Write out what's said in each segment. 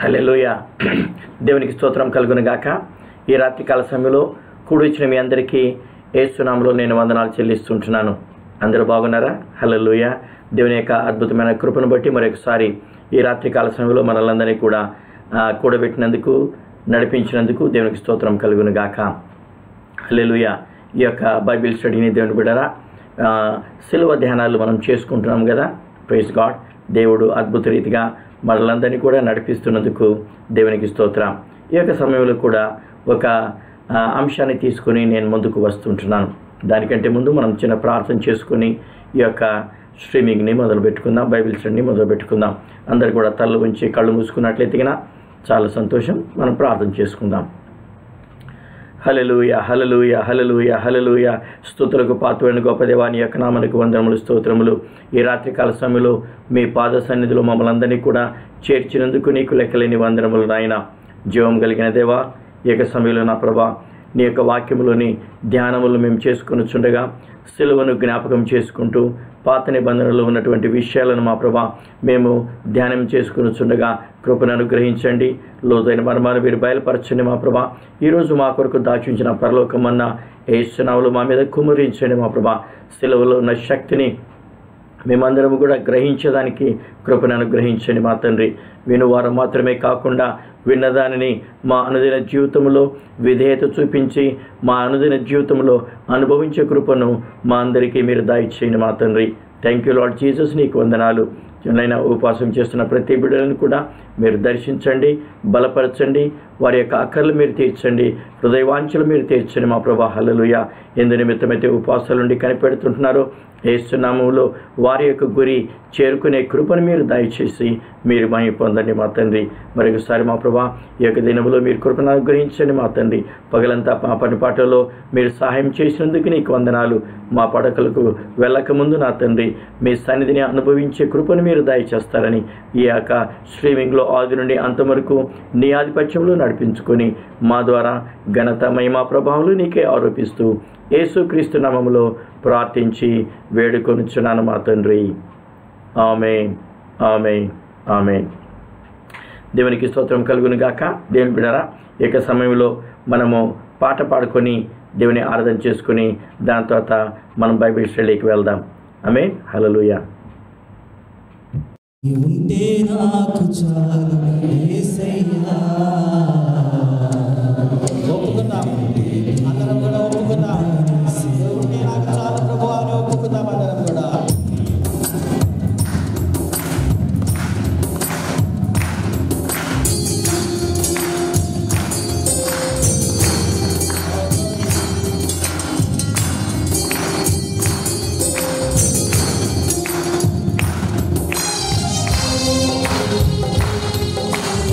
హల్లెలూయ దేవునికి స్తోత్రం కలుగును గాక ఈ రాత్రికాల సమయంలో కూడి వచ్చిన మీ అందరికీ ఏసునామలో నేను వందనాలు చెల్లిస్తుంటున్నాను అందరూ బాగున్నారా హల్లెలూయ దేవుని యొక్క అద్భుతమైన కృపను బట్టి మరొకసారి ఈ రాత్రికాల సమయంలో మనల్ని కూడా ఆ, కూడబెట్టినందుకు నడిపించినందుకు దేవునికి స్తోత్రం కలుగును గాక హల్లెలూయ ఈ యొక్క బైబిల్ స్టడీని దేవుని బిడ్డరా ఆ, సిలువ ధ్యానాలు మనం చేసుకుంటున్నాం కదా ప్రైజ్ గాడ్ దేవుడు అద్భుత రీతిగా మనలందరినీ కూడా నడిపిస్తున్నందుకు దేవునికి స్తోత్రం ఈ యొక్క సమయంలో కూడా ఒక ఆ, అంశాన్ని తీసుకుని నేను ముందుకు వస్తుంటున్నాను దానికంటే ముందు మనం చిన్న ప్రార్థన చేసుకుని ఈ యొక్క స్ట్రీమింగ్ని మొదలు పెట్టుకుందాం బైబిల్ స్టడీని మొదలు పెట్టుకుందాం అందరు కూడా తల్లు ఉంచి కళ్ళు మూసుకున్నట్లయితే గిన చాలా సంతోషం మనం ప్రార్థన చేసుకుందాం హలలుయ హలలుయ హలలుయ హలలుయ స్తుతులకు పాత్రమైన గొప్ప దేవాని యొక్క నామనికి వందనములు స్తోత్రములు ఈ రాత్రికాల సమయంలో మీ పాద సన్నిధిలో మమ్మల్ని అందరినీ కూడా చేర్చినందుకు నీకు లెక్కలేని వందనములు నాయన జీవం కలిగిన దేవా ఈ యొక్క సమయంలో నా ప్రభా నీ యొక్క వాక్యములోని ధ్యానములు మేము చేసుకుని చుండగా సిలువను జ్ఞాపకం చేసుకుంటూ పాత నిబంధనలో ఉన్నటువంటి విషయాలను మా ప్రభా మేము ధ్యానం చేసుకుని చుండగా కృపను అనుగ్రహించండి లోతైన మర్మాలు మీరు బయలుపరచండి మా ప్రభా ఈరోజు మా కొరకు దాచుంచిన పరలోకమన్న ఏసునావులు మా మీద కుమరించండి మా ప్రభా సిలువలో ఉన్న శక్తిని మేమందరం కూడా గ్రహించడానికి కృపను అనుగ్రహించండి మా తండ్రి వినువారం మాత్రమే కాకుండా విన్నదానిని మా అనుదిన జీవితంలో విధేయత చూపించి మా అనుదిన జీవితంలో అనుభవించే కృపను మా అందరికీ మీరు దాయిచ్చేయండి మా తండ్రి థ్యాంక్ యూ లాడ్ జీసస్ నీకు వందనాలు నైనా ఉపవాసం చేస్తున్న ప్రతి బిడ్డలను కూడా మీరు దర్శించండి బలపరచండి వారి యొక్క అక్కర్లు మీరు తీర్చండి హృదయవాంఛలు మీరు తీర్చండి మా ప్రభా హల్లలుయ ఎందు నిమిత్తమైతే ఉపవాసాల నుండి కనిపెడుతుంటున్నారో ఏస్తున్నామంలో వారి యొక్క గురి చేరుకునే కృపను మీరు దయచేసి మీరు మహి పొందండి మా తండ్రి మరొకసారి మా ప్రభా ఈ యొక్క దినములో మీరు కృపను అనుగ్రహించండి మా తండ్రి పగలంతా మా పని పాటలో మీరు సహాయం చేసినందుకు నీకు వందనాలు మా పడకలకు వెళ్ళకముందు నా తండ్రి మీ సన్నిధిని అనుభవించే కృపను మీరు దయచేస్తారని ఈ యొక్క స్ట్రీమింగ్లో ఆది నుండి అంతవరకు నీ ఆధిపత్యంలో నడిపించుకొని మా ద్వారా ఘనత మహిమా ప్రభావాలు నీకే ఆరోపిస్తూ యేసుక్రీస్తు నామములో ప్రార్థించి వేడుకొనుచున్నాను మా తండ్రి ఆమె ఆమె ఆమె దేవునికి స్తోత్రం కలుగును గాక దేవుని బిడరా ఈ యొక్క సమయంలో మనము పాట పాడుకొని దేవుని ఆరాధన చేసుకుని దాని తర్వాత మనం బైబిల్ స్టడీకి వెళ్దాం ఆమె హలలుయ ఉంటే నాకు చాలు యేసయ్యా ఒప్పుకుందాం అందరం కూడా ఒప్పుకుందాం ఉంటే నాకు చాలు ప్రభు అని ఒప్పుకుందాం అందరం కూడా ఉంటే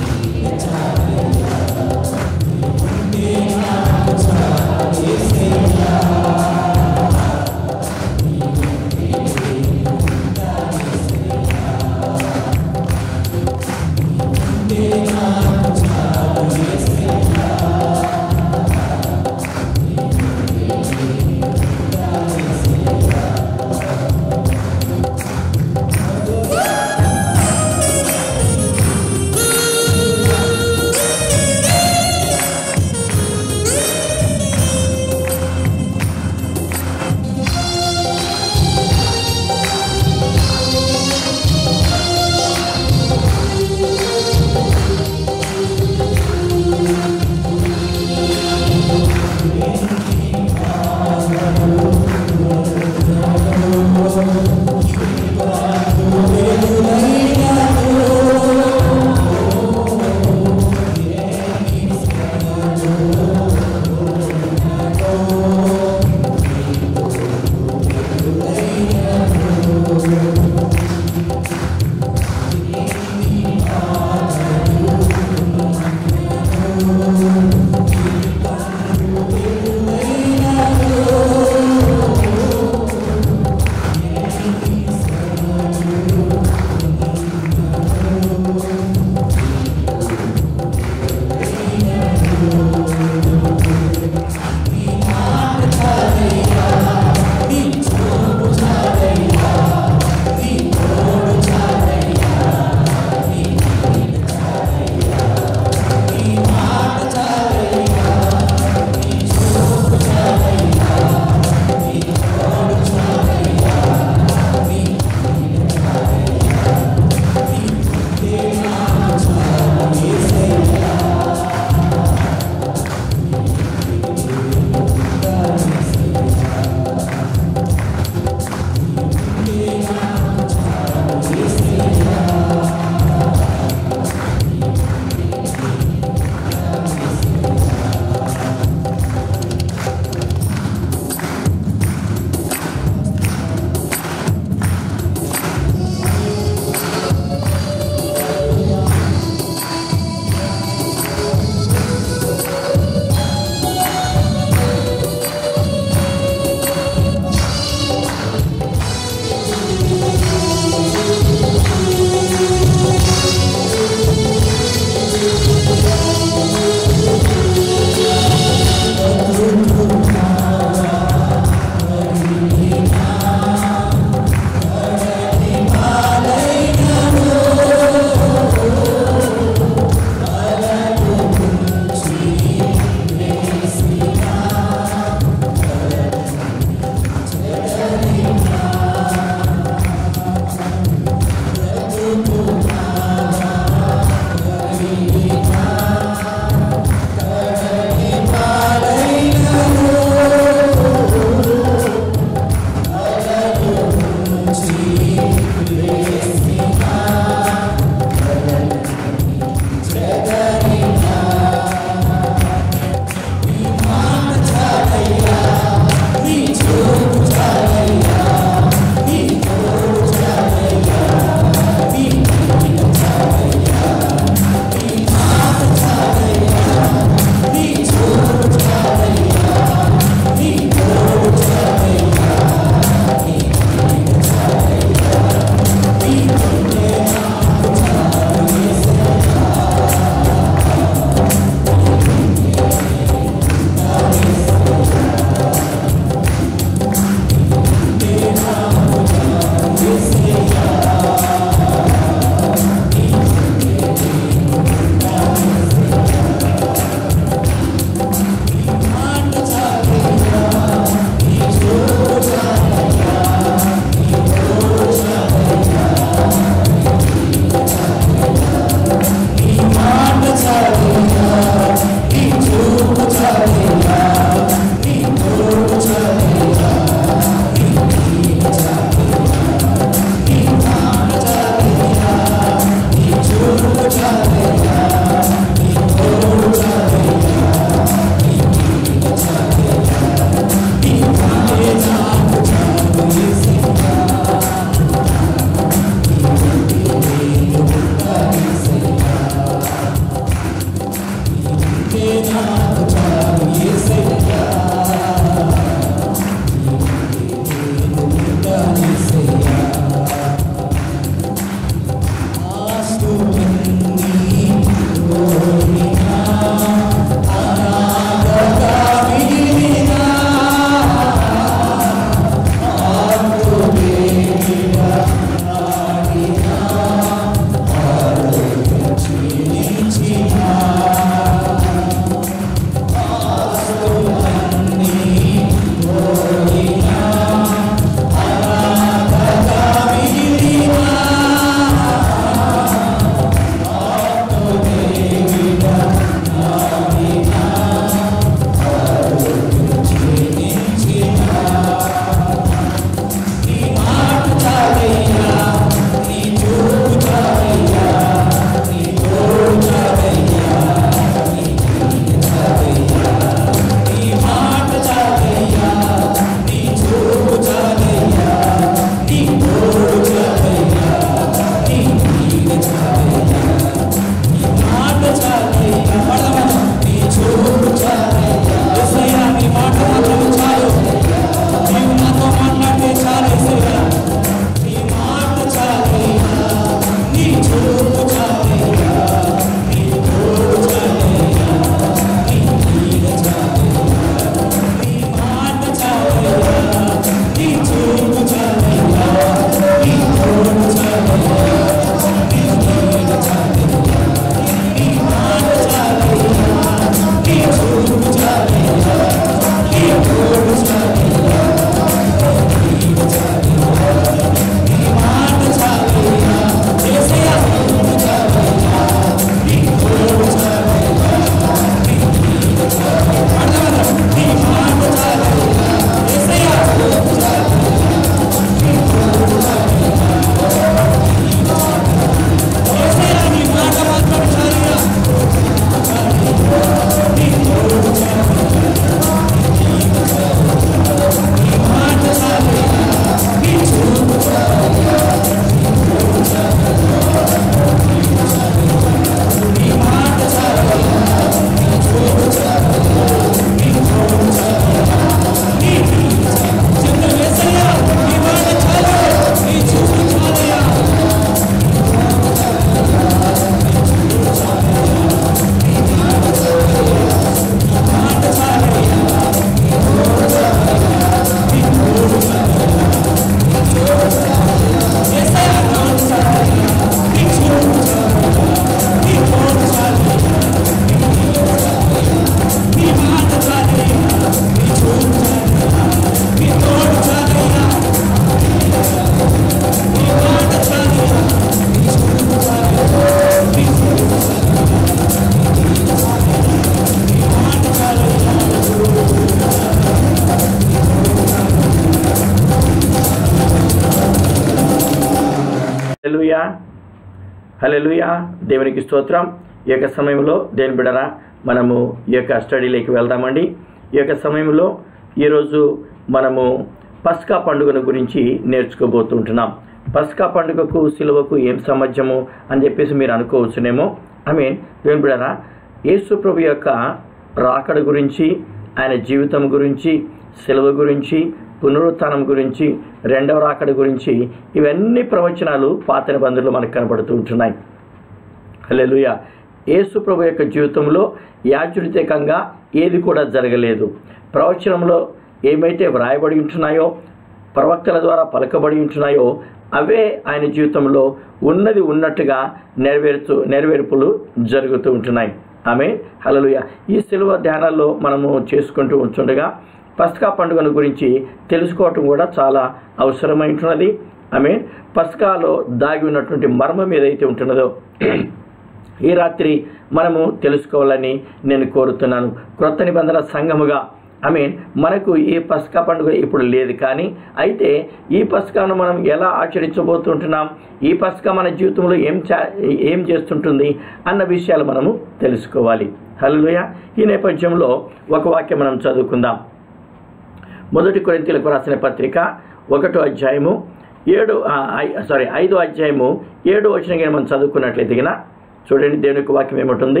హలలుయా హలలుయా దేవునికి స్తోత్రం ఈ యొక్క సమయంలో దేని బిడరా మనము ఈ యొక్క స్టడీలోకి వెళ్దామండి ఈ యొక్క సమయంలో ఈరోజు మనము పస్కా పండుగను గురించి నేర్చుకోబోతుంటున్నాం పస్కా పండుగకు సిలువకు ఏం సంబంధము అని చెప్పేసి మీరు అనుకోవచ్చునేమో ఐ మీన్ దేవుని బిడరా యేసు ప్రభు యొక్క రాకడ గురించి ఆయన జీవితం గురించి సెలవు గురించి పునరుత్థానం గురించి రెండవ రాకడ గురించి ఇవన్నీ ప్రవచనాలు పాత నిబంధనలు మనకు కనబడుతూ ఉంటున్నాయి హల్లెలూయా యేసు ప్రభు యొక్క జీవితంలో యాచురితకంగా ఏది కూడా జరగలేదు ప్రవచనంలో ఏమైతే వ్రాయబడి ఉంటున్నాయో ప్రవక్తల ద్వారా పలకబడి ఉంటున్నాయో అవే ఆయన జీవితంలో ఉన్నది ఉన్నట్టుగా నెరవేరుతూ నెరవేర్పులు జరుగుతూ ఉంటున్నాయి ఆమె హలలుయ ఈ సెలవు ధ్యానాల్లో మనము చేసుకుంటూ ఉంటుండగా పస్కా పండుగను గురించి తెలుసుకోవటం కూడా చాలా అవసరమైంటున్నది ఆమె పస్కాలో దాగి ఉన్నటువంటి మర్మం ఏదైతే ఉంటున్నదో ఈ రాత్రి మనము తెలుసుకోవాలని నేను కోరుతున్నాను క్రొత్త నిబంధన సంఘముగా ఐ మీన్ మనకు ఈ పస్కా పండుగ ఇప్పుడు లేదు కానీ అయితే ఈ పస్కాను మనం ఎలా ఆచరించబోతుంటున్నాం ఈ పస్కా మన జీవితంలో ఏం చా ఏం చేస్తుంటుంది అన్న విషయాలు మనము తెలుసుకోవాలి హలోయ ఈ నేపథ్యంలో ఒక వాక్యం మనం చదువుకుందాం మొదటి కొరింతలకు రాసిన పత్రిక ఒకటో అధ్యాయము ఏడు సారీ ఐదో అధ్యాయము ఏడు వచ్చిన కానీ మనం చదువుకున్నట్లయితే గిన చూడండి దేవుని యొక్క వాక్యం ఏముంటుంది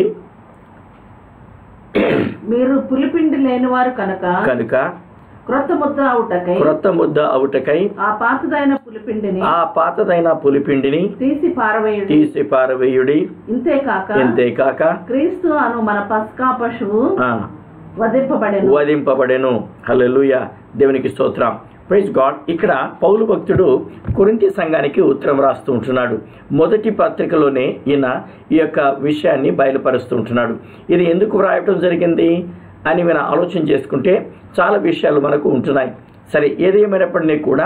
మీరు పులిపిండి లేని వారు కనుక కనుక క్రొత్త ముద్ద అవుటకై క్రొత్త ముద్ద అవుటకై ఆ పాతదైన పులిపిండిని ఆ పాతదైన పులిపిండిని తీసి పారవేయుడి తీసి పారవేయుడి ఇంతేకాక ఇంతేకాక క్రీస్తు అను మన పస్కా పశువు ఆ, వధింపబడెను వధింపబడెను హల్లెలూయ దేవునికి స్తోత్రం ప్రైజ్ గాడ్ ఇక్కడ పౌలు భక్తుడు కొరింతి సంఘానికి ఉత్తరం రాస్తూ ఉంటున్నాడు మొదటి పత్రికలోనే ఈయన ఈ యొక్క విషయాన్ని బయలుపరుస్తూ ఉంటున్నాడు ఇది ఎందుకు వ్రాయటం జరిగింది అని మనం ఆలోచన చేసుకుంటే చాలా విషయాలు మనకు ఉంటున్నాయి సరే ఏదేమైనప్పటికీ కూడా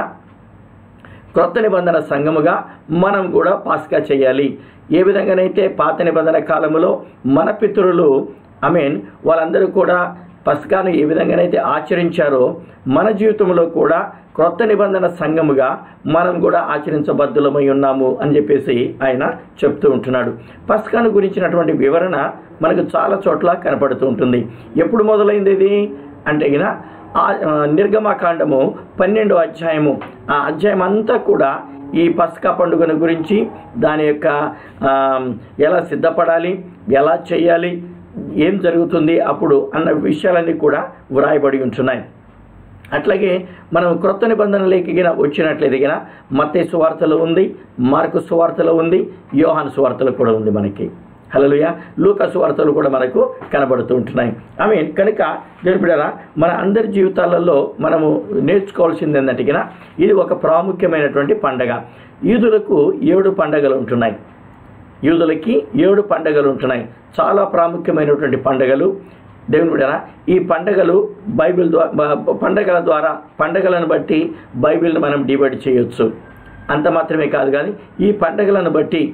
క్రొత్త నిబంధన సంఘముగా మనం కూడా పాస్కా చేయాలి ఏ విధంగానైతే పాత నిబంధన కాలంలో మన పితరులు ఐ మీన్ వాళ్ళందరూ కూడా పస్కాను ఏ విధంగానైతే ఆచరించారో మన జీవితంలో కూడా క్రొత్త నిబంధన సంఘముగా మనం కూడా ఆచరించబద్దులమై ఉన్నాము అని చెప్పేసి ఆయన చెప్తూ ఉంటున్నాడు పస్కాను గురించినటువంటి వివరణ మనకు చాలా చోట్ల కనపడుతూ ఉంటుంది ఎప్పుడు మొదలైంది ఇది అంటే గిన ఆ ఆ, నిర్గమకాండము పన్నెండో అధ్యాయము ఆ అధ్యాయం అంతా కూడా ఈ పస్కా పండుగను గురించి దాని యొక్క ఆ, ఎలా సిద్ధపడాలి ఎలా చేయాలి ఏం జరుగుతుంది అప్పుడు అన్న విషయాలన్నీ కూడా వ్రాయబడి ఉంటున్నాయి అట్లాగే మనం క్రొత్త నిబంధనలోకి గిన వచ్చినట్లయితే గిన మత్తయి సువార్తలో ఉంది మార్కు సువార్తలో ఉంది యోహాను సువార్తలో కూడా ఉంది మనకి హలలుయ లూకా సువార్తలు కూడా మనకు కనబడుతూ ఉంటున్నాయి ఐ మీన్ కనుక దేవుడిరా మన అందరి జీవితాలలో మనము నేర్చుకోవాల్సింది ఏంటంటే గిన ఇది ఒక ప్రాముఖ్యమైనటువంటి పండగ యూదులకు ఏడు పండగలు ఉంటున్నాయి యూదులకి ఏడు పండగలు ఉంటున్నాయి చాలా ప్రాముఖ్యమైనటువంటి పండగలు దేవుని బిడ్డరా ఈ పండగలు బైబిల్ ద్వారా పండగల ద్వారా పండగలను బట్టి బైబిల్ని మనం డివైడ్ చేయొచ్చు అంత మాత్రమే కాదు కానీ ఈ పండగలను బట్టి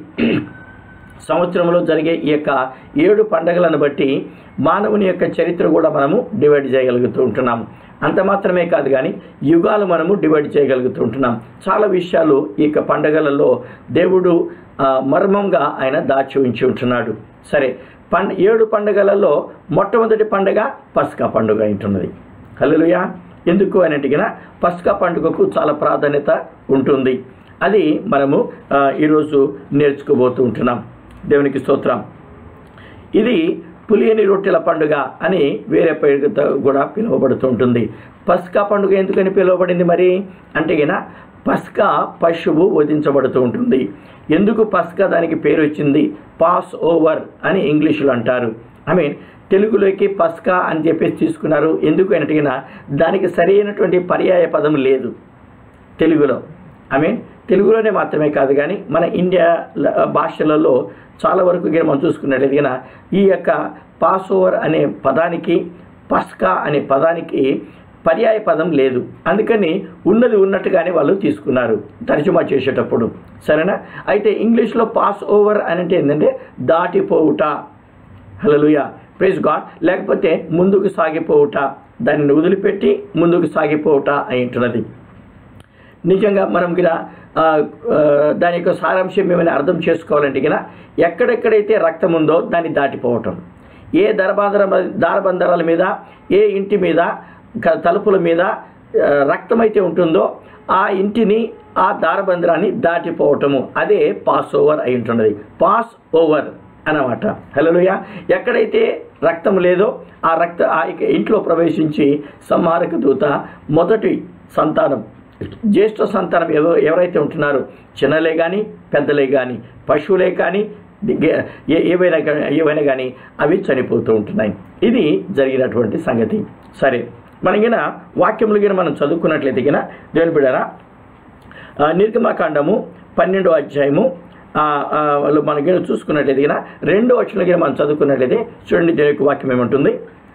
సంవత్సరంలో జరిగే ఈ యొక్క ఏడు పండగలను బట్టి మానవుని యొక్క చరిత్ర కూడా మనము డివైడ్ చేయగలుగుతూ ఉంటున్నాము అంత మాత్రమే కాదు కానీ యుగాలు మనము డివైడ్ చేయగలుగుతూ ఉంటున్నాం చాలా విషయాలు ఈ యొక్క పండగలలో దేవుడు ఆ, మర్మంగా ఆయన దాచి ఉంచి ఉంటున్నాడు సరే పండ ఏడు పండగలలో మొట్టమొదటి పండగ పస్కా పండుగ ఉంటున్నది హల్లెలూయా ఎందుకు అని అంటే పస్కా పండుగకు చాలా ప్రాధాన్యత ఉంటుంది అది మనము ఆ, ఈరోజు నేర్చుకోబోతూ ఉంటున్నాం దేవునికి స్తోత్రం ఇది పులియని రొట్టెల పండుగ అని వేరే పేరుతో కూడా పిలువబడుతూ ఉంటుంది పస్కా పండుగ ఎందుకని పిలువబడింది మరి అంటే గిన పస్కా పశువు వధించబడుతూ ఉంటుంది ఎందుకు పస్కా దానికి పేరు వచ్చింది పాస్ ఓవర్ అని ఇంగ్లీషులో అంటారు ఐ మీన్ తెలుగులోకి పస్కా అని చెప్పేసి తీసుకున్నారు ఎందుకు అంటే దానికి సరైనటువంటి పర్యాయ పదం లేదు తెలుగులో ఐ మీన్ తెలుగులోనే మాత్రమే కాదు కానీ మన ఇండియా ల- భాషలలో చాలా వరకు గిన మనం చూసుకున్నట్లయితే గిన ఈ యొక్క పాస్ ఓవర్ అనే పదానికి పస్కా అనే పదానికి పర్యాయ పదం లేదు అందుకని ఉన్నది ఉన్నట్టుగానే వాళ్ళు తీసుకున్నారు తర్జుమా చేసేటప్పుడు సరేనా అయితే ఇంగ్లీష్లో పాస్ ఓవర్ అని అంటే ఏంటంటే దాటిపోవుట హలలుయ ప్రైజ్ గాడ్ లేకపోతే ముందుకు సాగిపోవుట దానిని వదిలిపెట్టి ముందుకు సాగిపోవుట అయి ఉంటున్నది నిజంగా మనం గిన ఆ, ఆ, దాని యొక్క సారాంశం ఏమైనా అర్థం చేసుకోవాలంటే గిన ఎక్కడెక్కడైతే రక్తం ఉందో దాన్ని దాటిపోవటం ఏ దరబందర దారబందరాల మీద ఏ ఇంటి మీద క- తలుపుల మీద ఆ, రక్తమైతే ఉంటుందో ఆ ఇంటిని ఆ దారబందరాన్ని దాటిపోవటము అదే పాస్ ఓవర్ అయి ఉంటున్నది పాస్ ఓవర్ అన్నమాట హలోయ ఎక్కడైతే రక్తం లేదో ఆ రక్త ఆ యొక్క ఇంట్లో ప్రవేశించి సంహారక దూత మొదటి సంతానం జ్యేష్ఠ సంతానం ఎవ ఎవరైతే ఉంటున్నారో చిన్నలే కానీ పెద్దలే కానీ పశువులే కానీ గే- ఏ- ఏవైనా గా- ఏవైనా కానీ అవి చనిపోతూ ఉంటున్నాయి ఇది జరిగినటువంటి సంగతి సరే మనగిన వాక్యములు గిన మనం చదువుకున్నట్లయితే గిన దేవుని బిడ్డారా ఆ, నిర్గమకాండము పన్నెండో అధ్యాయము ఆ, ఆ, లో మనకి చూసుకున్నట్లయితే గిన రెండో వచ్చిన గిన మనం చదువుకున్నట్లయితే చూడండి దేవుని యొక్క వాక్యం ఏముంటుంది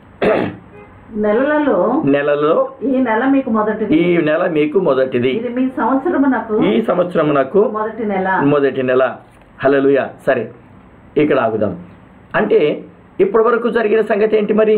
నెలలలో నెలలో ఈ నెల మీకు మొదటిది ఈ నెల మీకు మొదటిది ఇది మీ సంవత్సరమునకు ఈ సంవత్సరం నాకు మొదటి నెల మొదటి నెల హలలుయ సరే ఇక్కడ ఆగుదాం అంటే ఇప్పటి వరకు జరిగిన సంగతి ఏంటి మరి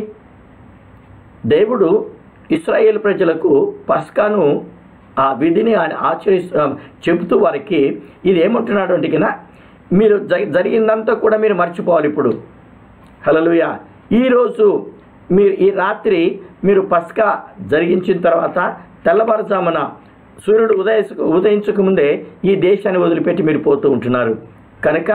దేవుడు ఇస్రాయేల్ ప్రజలకు పస్కాను ఆ విధిని ఆయన ఆచరి చెబుతూ వారికి ఇది ఏమంటున్నాడు అంటే కినా మీరు జ- జరిగిందంతా కూడా మీరు మర్చిపోవాలి ఇప్పుడు హలలుయ ఈరోజు మీరు ఈ రాత్రి మీరు పస్కా జరిగించిన తర్వాత తెల్లవారుజామున సూర్యుడు ఉదయ ఉదయించక ముందే ఈ దేశాన్ని వదిలిపెట్టి మీరు పోతూ ఉంటున్నారు కనుక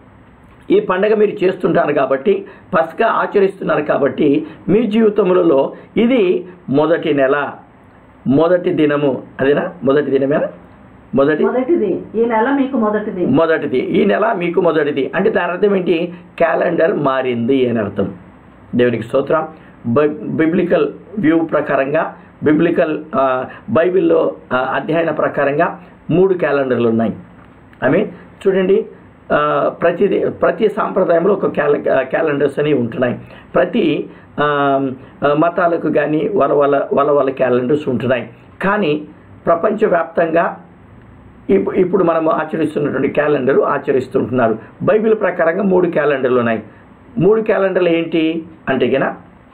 ఈ పండగ మీరు చేస్తుంటారు కాబట్టి పస్కా ఆచరిస్తున్నారు కాబట్టి మీ జీవితములలో ఇది మొదటి నెల మొదటి దినము అదేనా మొదటి దినమేనా మొదటి మొదటిది ఈ నెల మీకు మొదటిది మొదటిది ఈ నెల మీకు మొదటిది అంటే దాని అర్థం ఏంటి క్యాలెండర్ మారింది అని అర్థం దేవునికి స్తోత్రం బై- బిబ్లికల్ వ్యూ ప్రకారంగా బిబ్లికల్ ఆ, బైబిల్లో ఆ, అధ్యయన ప్రకారంగా మూడు క్యాలెండర్లు ఉన్నాయి ఐ మీన్ చూడండి ఆ, ప్రతి ప్రతి సాంప్రదాయంలో ఒక క్యాల క్యాలెండర్స్ అనేవి ఉంటున్నాయి ప్రతి ఆ, ఆ, మతాలకు కానీ వాళ్ళ వాళ్ళ వాళ్ళ వాళ్ళ క్యాలెండర్స్ ఉంటున్నాయి కానీ ప్రపంచవ్యాప్తంగా ఇప్పు- ఇప్పుడు మనం ఆచరిస్తున్నటువంటి క్యాలెండర్ ఆచరిస్తుంటున్నారు బైబిల్ ప్రకారంగా మూడు క్యాలెండర్లు ఉన్నాయి మూడు క్యాలెండర్లు ఏంటి అంటే గన